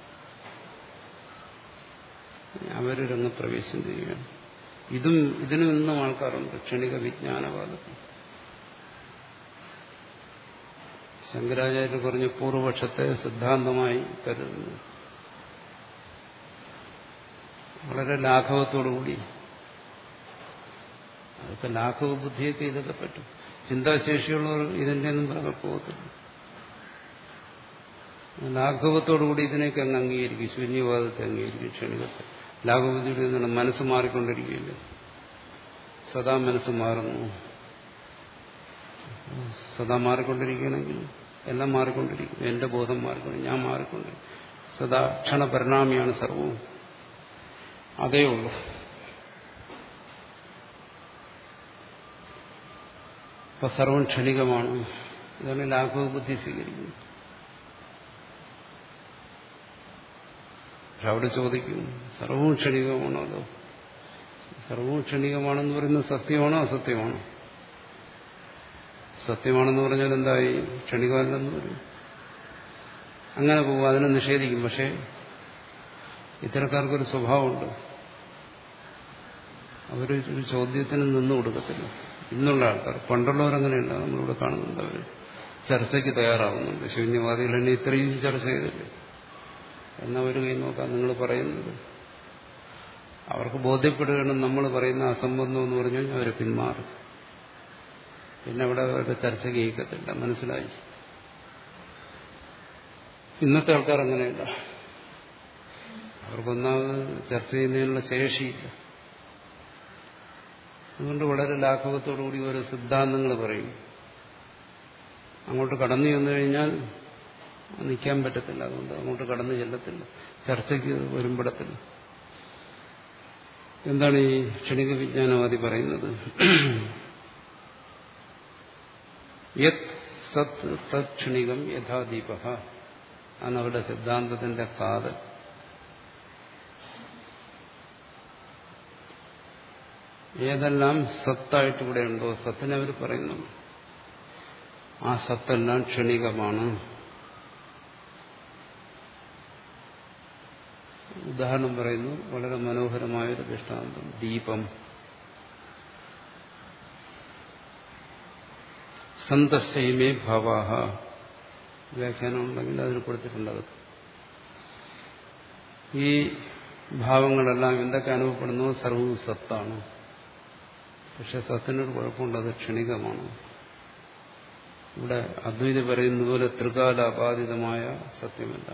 അവർ രംഗപ്രവേശം ചെയ്യുകയാണ് ഇതും ഇതിനും ഇന്നും ആൾക്കാരുണ്ട് ക്ഷണിക വിജ്ഞാനവാദത്തിൽ ശങ്കരാചാര്യർ പറഞ്ഞ പൂർവപക്ഷത്തെ സിദ്ധാന്തമായി കരുതുന്നു വളരെ ലാഘവത്തോടുകൂടി അതൊക്കെ ലാഘവ ബുദ്ധിയൊക്കെ ഇതൊക്കെ പറ്റും ചിന്താശേഷിയുള്ളവർ ഇതിൻ്റെ ഒന്നും പിറകെ പോകത്തില്ല ലാഘവത്തോടുകൂടി ഇതിനെയൊക്കെ അങ്ങ് അംഗീകരിക്കും ശൂന്യവാദത്തെ അംഗീകരിക്കും ക്ഷണികത്തെ ലാഘവബുദ്ധിയുടെ നിന്നാണ് മനസ്സ് മാറിക്കൊണ്ടിരിക്കുകയില്ല സദാ മനസ്സ് മാറുന്നു സദാ മാറിക്കൊണ്ടിരിക്കുകയാണെങ്കിൽ എല്ലാം മാറിക്കൊണ്ടിരിക്കും എന്റെ ബോധം മാറിക്കൊണ്ടിരിക്കും ഞാൻ മാറിക്കൊണ്ടിരിക്കും സദാ ക്ഷണപരിണാമിയാണ് സർവവും അതേ ഉള്ളൂ അപ്പൊ സർവം ക്ഷണികമാണ് ഇതാണ് ലാഘവ ബുദ്ധി സ്വീകരിക്കുന്നത് പക്ഷെ അവിടെ ചോദിക്കും സർവവും ക്ഷണികമാണോ അതോ സർവവും ക്ഷണികമാണെന്ന് പറയുന്നത് സത്യമാണോ അസത്യമാണോ സത്യമാണെന്ന് പറഞ്ഞാൽ എന്തായി ക്ഷണികമല്ലെന്ന് പറയും അങ്ങനെ പോകും അതിനെ നിഷേധിക്കും പക്ഷേ ഇത്തരക്കാർക്കൊരു സ്വഭാവമുണ്ട് അവർ ഒരു ചോദ്യത്തിന് നിന്നു കൊടുക്കത്തില്ല ഇന്നുള്ള ആൾക്കാർ പണ്ടുള്ളവരങ്ങനെയല്ല നമ്മളിവിടെ കാണുന്നുണ്ട് അവർ ചർച്ചയ്ക്ക് തയ്യാറാവുന്നുണ്ട് ശൂന്യവാദികൾ എന്നെ ഇത്രയും ചർച്ച ചെയ്തില്ലേ എന്നാ ഒരു കൈ നോക്കാം നിങ്ങൾ പറയുന്നത് അവർക്ക് ബോധ്യപ്പെടുകയാണ് നമ്മൾ പറയുന്ന അസംബന്ധം എന്ന് പറഞ്ഞു കഴിഞ്ഞാൽ അവർ പിന്മാറും പിന്നെ അവിടെ അവരുടെ ചർച്ച കേൾക്കത്തില്ല മനസ്സിലായി ഇന്നത്തെ ആൾക്കാർ അങ്ങനെയല്ല അവർക്കൊന്നാമത് ചർച്ച ചെയ്യുന്നതിനുള്ള ശേഷിയില്ല അതുകൊണ്ട് വളരെ ലാഘവത്തോടുകൂടി ഓരോ സിദ്ധാന്തങ്ങൾ പറയും അങ്ങോട്ട് കടന്നു ചെന്നു കഴിഞ്ഞാൽ നിൽക്കാൻ പറ്റത്തില്ല അതുകൊണ്ട് അങ്ങോട്ട് കടന്നു ചെല്ലത്തില്ല ചർച്ചയ്ക്ക് വരുമ്പടത്തില്ല എന്താണ് ഈ ക്ഷണിക വിജ്ഞാനവാദി പറയുന്നത് യത് സത് തത്ക്ഷണികം യഥാദീപ ആണ് അവരുടെ സിദ്ധാന്തത്തിന്റെ കാതൽ ഏതെല്ലാം സത്തായിട്ട് ഇവിടെ ഉണ്ടോ സത്തിനെ അവർ പറയുന്നു ആ സത്തെല്ലാം ക്ഷണികമാണ് ഉദാഹരണം പറയുന്നു വളരെ മനോഹരമായൊരു ദൃഷ്ടാന്തം ദീപം സന്തശൈമേ ഭവാഹ വ്യാഖ്യാനം ഉണ്ടെങ്കിൽ അതിൽ കൊടുത്തിട്ടുണ്ട് അത് ഈ ഭാവങ്ങളെല്ലാം എന്തൊക്കെ അനുഭവപ്പെടുന്നു സർവവും സത്താണ് പക്ഷെ സത്തിനൊരു കുഴപ്പമുണ്ട് അത് ക്ഷണികമാണ് ഇവിടെ അദ്വൈതി പറയുന്ന പോലെ ത്രികാലാപാതിതമായ സത്യമല്ല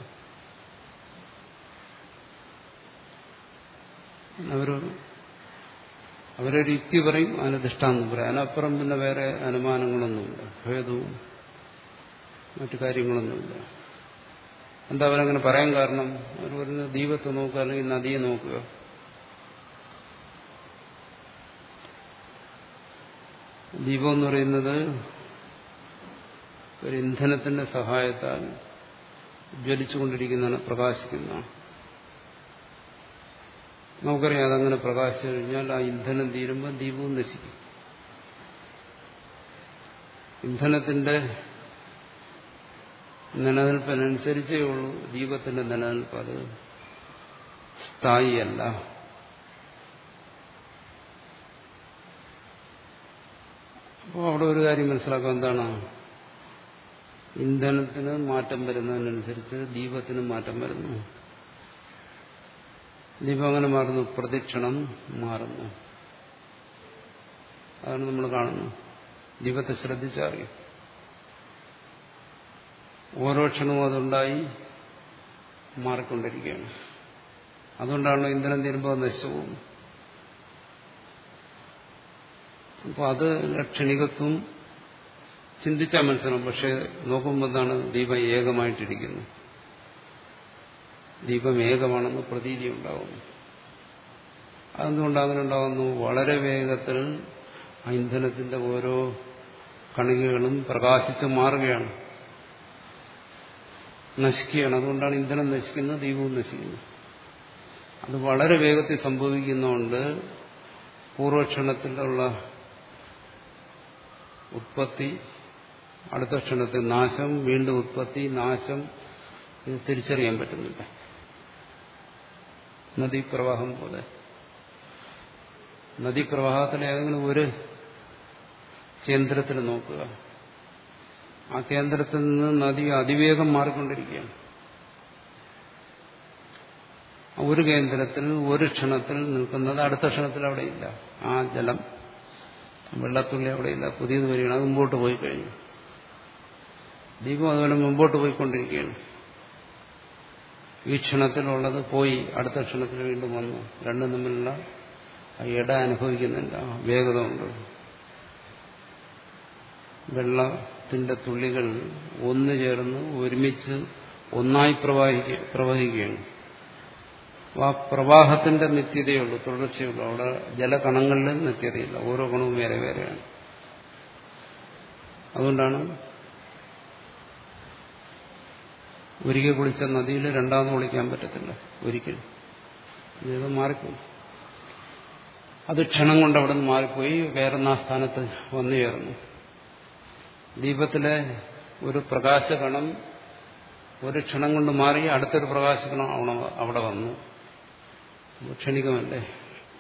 അവർ അവരൊരു യുക്തി പറയും അതിന് ദൃഷ്ടാന്തം പറയും അതിനപ്പുറം പിന്നെ വേറെ അനുമാനങ്ങളൊന്നുമില്ല ഭേദവും മറ്റു കാര്യങ്ങളൊന്നുമില്ല എന്താ അവരങ്ങനെ പറയാൻ കാരണം അവർ പറയുന്നത് ദീപത്തെ നോക്കുക അല്ലെങ്കിൽ നദിയെ നോക്കുക ദീപം എന്ന് പറയുന്നത് ഒരു ഇന്ധനത്തിന്റെ സഹായത്താൽ ജ്വലിച്ചുകൊണ്ടിരിക്കുന്നതാണ് പ്രകാശിക്കുന്നതാണ് നമുക്കറിയാം അതങ്ങനെ പ്രകാശിച്ചു കഴിഞ്ഞാൽ ആ ഇന്ധനം തീരുമ്പോൾ ദീപവും നശിക്കും ഇന്ധനത്തിന്റെ നിലനിൽപ്പിനനുസരിച്ചേ ഉള്ളൂ ദീപത്തിന്റെ നിലനിൽപ്പ് അത് സ്ഥായിയല്ല അപ്പോൾ അവിടെ ഒരു കാര്യം മനസ്സിലാക്കുക എന്താണ് ഇന്ധനത്തിന് മാറ്റം വരുന്നതിനനുസരിച്ച് ദീപത്തിന് മാറ്റം വരുന്നു ദീപം അങ്ങനെ മാറുന്നു പ്രദക്ഷിണം മാറുന്നു അതാണ് നമ്മൾ കാണുന്നത് ദീപത്തെ ശ്രദ്ധിച്ചറിയും ഓരോ ക്ഷണവും അതുണ്ടായി മാറിക്കൊണ്ടിരിക്കുകയാണ് അതുകൊണ്ടാണല്ലോ ഇന്ധനം തീരുമ്പോൾ നശിച്ചു പോകും അപ്പോൾ അത് ക്ഷണികത്വം ചിന്തിച്ചാൽ മനസ്സിലാവും പക്ഷെ നോക്കുമ്പോൾ എന്താണ് ദീപം ഏകമായിട്ടിരിക്കുന്നു ദീപം ഏകമാണെന്ന് പ്രതീതി ഉണ്ടാകുന്നു അതെന്തുകൊണ്ട് അങ്ങനെ ഉണ്ടാകുന്നു വളരെ വേഗത്തിൽ ആ ഇന്ധനത്തിന്റെ ഓരോ കണികകളും പ്രകാശിച്ച് മാറുകയാണ് നശിക്കുകയാണ് അതുകൊണ്ടാണ് ഇന്ധനം നശിക്കുന്നത് ദീപവും നശിക്കുന്നത് അത് വളരെ വേഗത്തിൽ സംഭവിക്കുന്നതുകൊണ്ട് പൂർവക്ഷണത്തിലുള്ള ഉത്പത്തി അടുത്ത ക്ഷണത്തിൽ നാശം വീണ്ടും ഉത്പത്തി നാശം ഇത് തിരിച്ചറിയാൻ പറ്റുന്നില്ല നദീപ്രവാഹം പോലെ നദീപ്രവാഹത്തിലെ ഏതെങ്കിലും ഒരു കേന്ദ്രത്തിൽ നോക്കുക ആ കേന്ദ്രത്തിൽ നിന്ന് നദി അതിവേഗം മാറിക്കൊണ്ടിരിക്കുകയാണ് ഒരു കേന്ദ്രത്തിൽ ഒരു ക്ഷണത്തിൽ നിൽക്കുന്നത് അടുത്ത ക്ഷണത്തിൽ അവിടെ ഇല്ല ആ ജലം വെള്ളത്തുള്ളി അവിടെ ഇല്ല പുതിയത് വരികയാണ് അത് മുമ്പോട്ട് പോയി കഴിഞ്ഞു ദീപം അതുപോലെ മുമ്പോട്ട് പോയിക്കൊണ്ടിരിക്കുകയാണ് ഈ ക്ഷണത്തിലുള്ളത് പോയി അടുത്ത ക്ഷണത്തിൽ വീണ്ടും വന്നു രണ്ടും തമ്മിലുള്ള ഇട അനുഭവിക്കുന്നില്ല വേഗത ഉണ്ട് വെള്ളത്തിന്റെ തുള്ളികൾ ഒന്നു ചേർന്ന് ഒരുമിച്ച് ഒന്നായി പ്രവാഹിക്ക പ്രവഹിക്കുകയാണ് ആ പ്രവാഹത്തിന്റെ നിത്യതയുള്ളൂ തുടർച്ചയുള്ളൂ അവിടെ ജലകണങ്ങളിൽ നിത്യതയില്ല ഓരോ കണവും വേറെ വേറെയാണ് അതുകൊണ്ടാണ് ഒരിക്കൽ കുളിച്ച നദിയിൽ രണ്ടാമത് കുളിക്കാൻ പറ്റത്തില്ല ഒരിക്കലും ഇത് മാറിപ്പോയി അത് ക്ഷണം കൊണ്ട് അവിടെ നിന്ന് മാറിപ്പോയി വേറൊന്നാ സ്ഥാനത്ത് വന്നു ചേർന്നു ദീപത്തിലെ ഒരു പ്രകാശകണം ഒരു ക്ഷണം കൊണ്ട് മാറി അടുത്തൊരു പ്രകാശകണം അവിടെ വന്നു ക്ഷണികമല്ലേ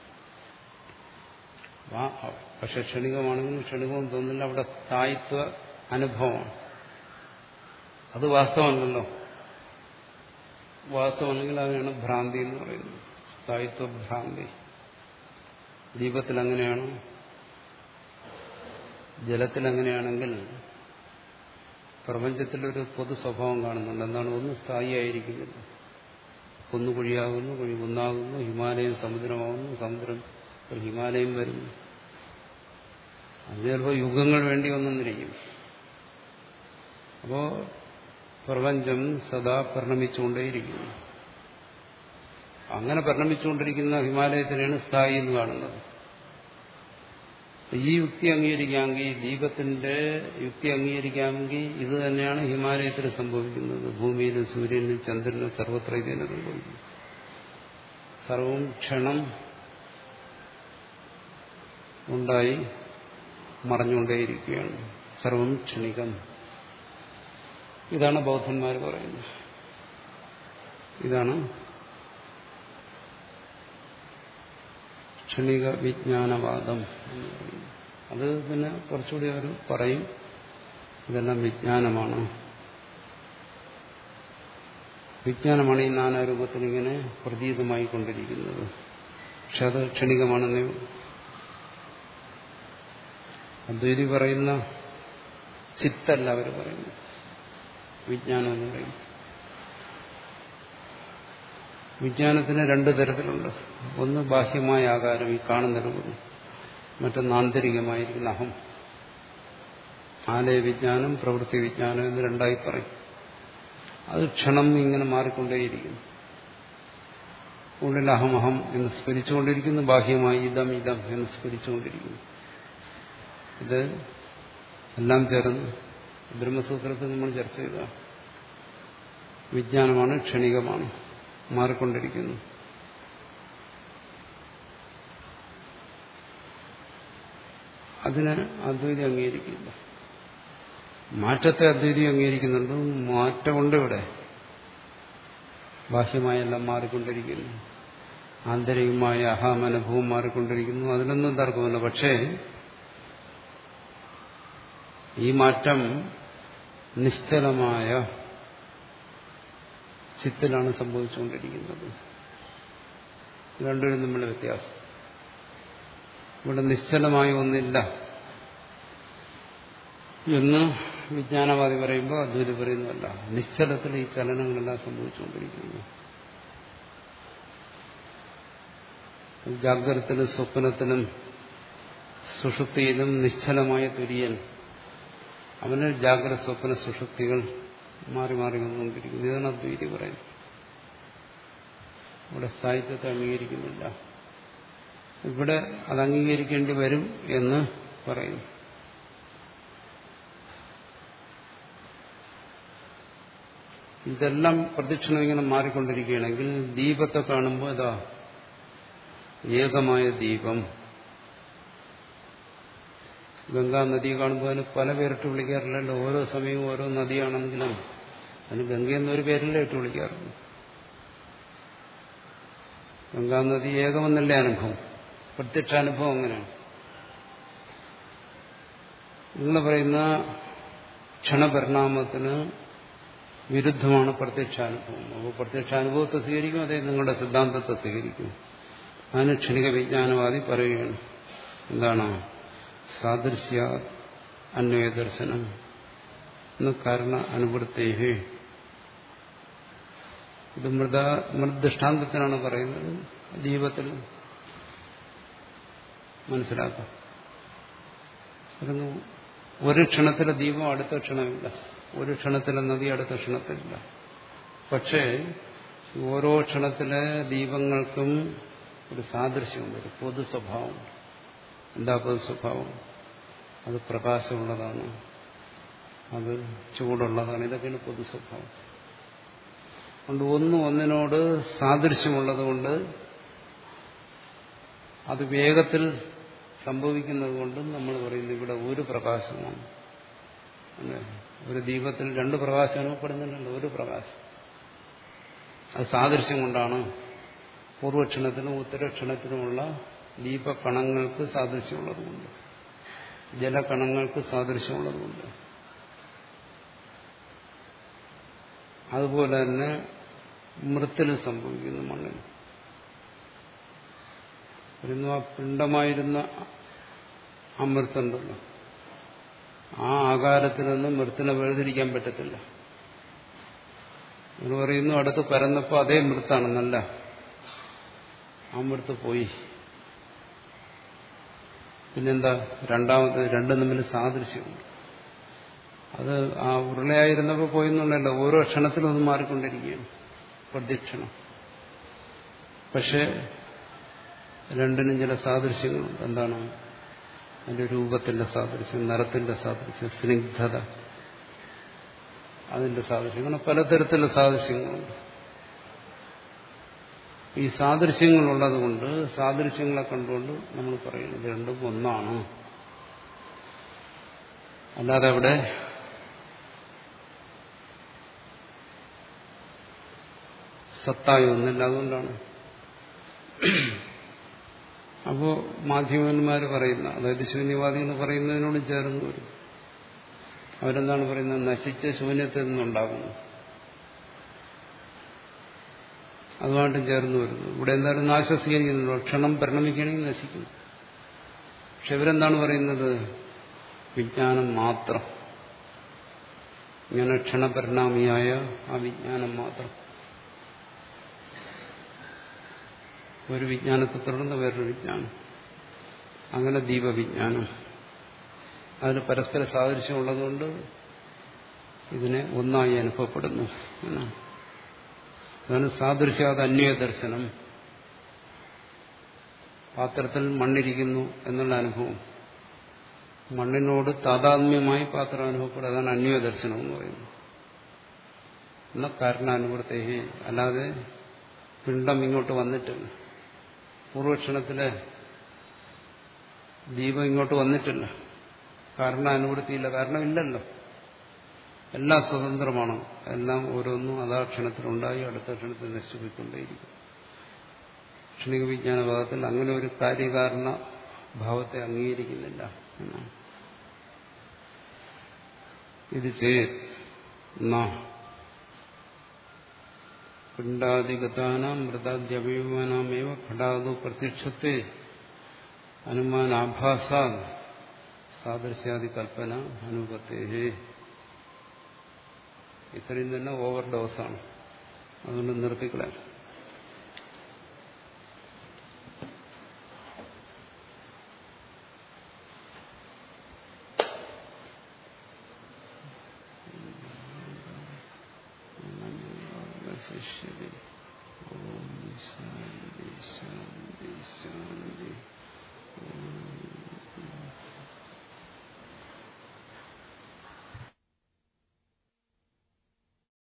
പക്ഷെ ക്ഷണികമാണെങ്കിലും ക്ഷണികവും തോന്നില്ല അവിടെ സ്ഥായിത്വ അനുഭവമാണ് അത് വാസ്തവമല്ലല്ലോ വാസ്തവമാണെങ്കിൽ അതിനാണ് ഭ്രാന്തി എന്ന് പറയുന്നത് സ്ഥായിത്വ ഭ്രാന്തി ദീപത്തിൽ അങ്ങനെയാണ് ജലത്തിൽ അങ്ങനെയാണെങ്കിൽ പ്രപഞ്ചത്തിലൊരു പൊതു സ്വഭാവം കാണുന്നുണ്ട് എന്താണ് ഒന്ന് സ്ഥായിയായിരിക്കുന്നില്ല ഒന്ന് കുഴിയാകുന്നു കുഴി കുന്നാകുന്നു ഹിമാലയം സമുദ്രമാകുന്നു സമുദ്രം ഒരു ഹിമാലയം വരുന്നു അത് ചിലപ്പോൾ യുഗങ്ങൾ വേണ്ടി വന്നെന്നിരിക്കും അപ്പോ പ്രപഞ്ചം സദാ പരിണമിച്ചുകൊണ്ടേയിരിക്കുന്നു അങ്ങനെ പരിണമിച്ചുകൊണ്ടിരിക്കുന്ന ഹിമാലയത്തിനെയാണ് സ്ഥായി എന്ന് കാണുന്നത് ഈ യുക്തി അംഗീകരിക്കാമെങ്കിൽ ദീപത്തിന്റെ യുക്തി അംഗീകരിക്കാമെങ്കിൽ ഇത് തന്നെയാണ് ഹിമാലയത്തിൽ സംഭവിക്കുന്നത് ഭൂമിയിലും സൂര്യനിലും ചന്ദ്രനിലും സർവത്ര ഇത് തന്നെ സംഭവിക്കുന്നു സർവം ക്ഷണം ഉണ്ടായി മറഞ്ഞുകൊണ്ടേയിരിക്കുകയാണ് സർവം ക്ഷണികം ഇതാണ് ബൗദ്ധന്മാർ പറയുന്നത് ഇതാണ് ക്ഷണിക വിജ്ഞാനവാദം എന്ന് പറയുന്നത് അത് പിന്നെ കുറച്ചുകൂടി അവർ പറയും ഇതെല്ലാം വിജ്ഞാനമാണ് വിജ്ഞാനമാണ് ഈ നാനാരൂപത്തിൽ ഇങ്ങനെ പ്രതീതമായി കൊണ്ടിരിക്കുന്നത് പക്ഷെ അത് ക്ഷണികമാണെന്നേ ഉള്ളൂ. അദ്വൈതി പറയുന്ന ചിത്തല്ല അവർ പറയുന്നു വിജ്ഞാനം എന്ന് പറയും വിജ്ഞാനത്തിന് രണ്ട് തരത്തിലുണ്ട് ഒന്ന് ബാഹ്യമായ ആകാരം ഈ കാണുന്ന രൂപം മറ്റൊന്ന് ആന്തരികമായിരിക്കുന്ന അഹം ആലയ വിജ്ഞാനം പ്രവൃത്തി വിജ്ഞാനം എന്ന് രണ്ടായി പറയും അത് ക്ഷണം ഇങ്ങനെ മാറിക്കൊണ്ടേയിരിക്കുന്നു ഉള്ളിൽ അഹമഹം എന്ന് സ്മരിച്ചുകൊണ്ടിരിക്കുന്നു ബാഹ്യമായി ഇതം ഇതം എന്ന് സ്മരിച്ചുകൊണ്ടിരിക്കുന്നു ഇത് എല്ലാം ചേർന്ന് ബ്രഹ്മസൂത്രത്തിൽ നമ്മൾ ചർച്ച ചെയ്ത വിജ്ഞാനമാണ് ക്ഷണികമാണ് മാറിക്കൊണ്ടിരിക്കുന്നു അതിന് അദ്വൈതി അംഗീകരിക്കില്ല മാറ്റത്തെ അദ്വൈതി അംഗീകരിക്കുന്നുണ്ട് മാറ്റമുണ്ട് ഇവിടെ ബാഹ്യമായെല്ലാം മാറിക്കൊണ്ടിരിക്കുന്നു ആന്തരികമായ അഹാമനുഭവം മാറിക്കൊണ്ടിരിക്കുന്നു അതിലൊന്നും തർക്കമില്ല പക്ഷേ ഈ മാറ്റം നിശ്ചലമായ ചിത്തിലാണ് സംഭവിച്ചുകൊണ്ടിരിക്കുന്നത് രണ്ടുപേരും തമ്മിലുള്ള വ്യത്യാസം ഇവിടെ നിശ്ചലമായ ഒന്നില്ല എന്ന് വിജ്ഞാനവാദി പറയുമ്പോൾ അദ്വൈതി പറയുന്നതല്ല നിശ്ചലത്തിൽ ഈ ചലനങ്ങളെല്ലാം സംഭവിച്ചുകൊണ്ടിരിക്കുന്നു ജാഗ്രതത്തിലും സ്വപ്നത്തിലും സുഷുപ്തിയിലും നിശ്ചലമായ തുര്യൻ അവന് ജാഗ്രത സ്വപ്ന സുഷുപ്തികൾ മാറി മാറി വന്നുകൊണ്ടിരിക്കുന്നു ഇതാണ് അദ്വൈതി പറയുന്നത് ഇവിടെ സാഹിത്യത്തെ അംഗീകരിക്കുന്നില്ല ഇവിടെ അത് അംഗീകരിക്കേണ്ടി വരും എന്ന് പറയുന്നു ഇതെല്ലാം പ്രദക്ഷിണം ഇങ്ങനെ മാറിക്കൊണ്ടിരിക്കുകയാണെങ്കിൽ ദീപത്തെ കാണുമ്പോൾ ഇതാ ഏകമായ ദീപം ഗംഗാ നദി കാണുമ്പോൾ അതിന് പല പേരിട്ട് വിളിക്കാറില്ലല്ലോ ഓരോ സമയവും ഓരോ നദിയാണെങ്കിലും അതിന് ഗംഗയെന്നൊരു പേരിലേ ഇട്ട് വിളിക്കാറുള്ളൂ ഗംഗാ നദി ഏകമെന്നല്ലേ അനുഭവം പ്രത്യക്ഷാനുഭവം അങ്ങനെയാണ് നിങ്ങൾ പറയുന്ന ക്ഷണപരിണാമത്തിന് വിരുദ്ധമാണ് പ്രത്യക്ഷാനുഭവം അപ്പോൾ പ്രത്യക്ഷാനുഭവത്തെ സ്വീകരിക്കും അതേ നിങ്ങളുടെ സിദ്ധാന്തത്തെ സ്വീകരിക്കും അതിന് ക്ഷണിക വിജ്ഞാനവാദി പറയുകയാണ് എന്താണ് സാദൃശ്യ അന്വയ ദർശനം എന്ന് കാരണ അനുവൃത്തേഹേ ഇത് മൃത മൃദൃഷ്ടാന്തത്തിനാണ് പറയുന്നത് ദീപത്തിൽ മനസ്സിലാക്കാം ഒരു ക്ഷണത്തിലെ ദീപം അടുത്ത ക്ഷണമില്ല ഒരു ക്ഷണത്തിലെ നദി അടുത്ത ക്ഷണത്തിലില്ല പക്ഷേ ഓരോ ക്ഷണത്തിലെ ദീപങ്ങൾക്കും ഒരു സാദൃശ്യമുണ്ട് ഒരു പൊതു സ്വഭാവം എന്താ പൊതു സ്വഭാവം അത് പ്രകാശമുള്ളതാണ് അത് ചൂടുള്ളതാണ് ഇതൊക്കെയാണ് പൊതു സ്വഭാവം അതുകൊണ്ട് ഒന്ന് ഒന്നിനോട് സാദൃശ്യമുള്ളത് കൊണ്ട് അത് വേഗത്തിൽ സംഭവിക്കുന്നത് കൊണ്ടും നമ്മൾ പറയുന്നത് ഇവിടെ ഒരു പ്രകാശമാണ് ഒരു ദീപത്തിൽ രണ്ട് പ്രകാശം അനുഭവപ്പെടുന്നുണ്ടല്ലോ ഒരു പ്രകാശം അത് സാദൃശ്യം കൊണ്ടാണ് പൂർവക്ഷണത്തിനും ഉത്തരക്ഷണത്തിനുമുള്ള ദീപകണങ്ങൾക്ക് സാദൃശ്യമുള്ളതുകൊണ്ട് ജലകണങ്ങൾക്ക് സാദൃശ്യമുള്ളതുകൊണ്ട് അതുപോലെ തന്നെ മൃത്തിന് സംഭവിക്കുന്നു മണ്ണിന് വരുന്നു ആ പിണ്ടമായിരുന്ന ആ മൃത്തുണ്ടല്ലോ ആ ആകാരത്തിൽ നിന്ന് മൃത്തിനെ വേർതിരിക്കാൻ പറ്റത്തില്ല എന്ന് പറയുന്നു അടുത്ത് പരന്നപ്പോൾ അതേ മൃത്താണെന്നല്ല ആ മൃത്ത് പോയി പിന്നെന്താ രണ്ടാമത് രണ്ടും തമ്മിൽ സാദൃശ്യമുണ്ട് അത് ആ ഉരുളയായിരുന്നപ്പോൾ പോയെന്നുള്ളതല്ല ഓരോ ക്ഷണത്തിലും അത് മാറിക്കൊണ്ടിരിക്കുകയാണ് പ്രത്യക്ഷണം പക്ഷെ രണ്ടിനും ചില സാദൃശ്യങ്ങളുണ്ട് എന്താണ് അതിന്റെ രൂപത്തിന്റെ സാദൃശ്യം നിറത്തിന്റെ സാദൃശ്യം സ്നിഗ്ധത അതിന്റെ സാദൃശ്യം അങ്ങനെ പലതരത്തിലുള്ള സാദൃശ്യങ്ങളുണ്ട് ഈ സാദൃശ്യങ്ങളുള്ളത് കൊണ്ട് സാദൃശ്യങ്ങളെ കണ്ടുകൊണ്ട് നമ്മൾ പറയുന്നത് രണ്ടും ഒന്നാണ് അല്ലാതെ അവിടെ സത്തായി ഒന്നില്ല അതുകൊണ്ടാണ് അപ്പോ മാധ്യമന്മാർ പറയുന്ന അതായത് ശൂന്യവാദികൾ പറയുന്നതിനോട് ചേർന്ന് വരും അവരെന്താണ് പറയുന്നത് നശിച്ച ശൂന്യത്തിൽ നിന്നുണ്ടാകുന്നു അതുമായിട്ടും ചേർന്ന് വരുന്നു ഇവിടെ എന്തായാലും നാശം സ്വീകരിക്കുന്നുണ്ടോ ക്ഷണം പരിണമിക്കുകയാണെങ്കിൽ നശിക്കും പക്ഷെ ഇവരെന്താണ് പറയുന്നത് വിജ്ഞാനം മാത്രം ഇങ്ങനെ ക്ഷണപരിണാമിയായ ആ വിജ്ഞാനം മാത്രം ഒരു വിജ്ഞാനത്തെ തുടർന്ന് വേറൊരു വിജ്ഞാനം അങ്ങനെ ദീപവിജ്ഞാനം അതിന് പരസ്പര സാദൃശ്യമുള്ളതുകൊണ്ട് ഇതിനെ ഒന്നായി അനുഭവപ്പെടുന്നു എന്നാണ് അതാണ് സാദൃശ്യാത് അന്വയ ദർശനം പാത്രത്തിൽ മണ്ണിരിക്കുന്നു എന്നുള്ള അനുഭവം മണ്ണിനോട് താതാത്മ്യമായി പാത്രം അനുഭവപ്പെടുക അതാണ് അന്വയ ദർശനം എന്ന് പറയുന്നത് എന്ന കാരണാനുഭവത്തേഹി അല്ലാതെ പിണ്ടം ഇങ്ങോട്ട് വന്നിട്ടില്ല പൂർവക്ഷണത്തിലെ ദീപം ഇങ്ങോട്ട് വന്നിട്ടില്ല കാരണാനുവൃത്തിയില്ല കാരണം ഇല്ലല്ലോ എല്ലാം സ്വതന്ത്രമാണ് എല്ലാം ഓരോന്നും അതാ ക്ഷണത്തിലുണ്ടായി അടുത്ത ക്ഷണത്തിൽ നശിച്ചുപോയിക്കൊണ്ടേയിരിക്കും ക്ഷണിക വിജ്ഞാന ഭാഗത്തിൽ അങ്ങനെ ഒരു കാര്യകാരണ ഭാവത്തെ അംഗീകരിക്കുന്നില്ല എന്നാണ് ഇത് ചെയ്ത് പിണ്ടാദിഗതാനാം മൃതാദ്യവയവാനാമേവ ഘടാതു പ്രത്യക്ഷത്തെ അനുമാനാഭാസ സാദൃശ്യാദി കൽപ്പന അനുപത്തേഹേ ഇത്രയും തന്നെ ഓവർ ഡോസാണ് അതുകൊണ്ട് നിർത്തിക്കളയാം ശിഷ്യതി ഓം ശാന്തി ശാന്തി ശാന്തി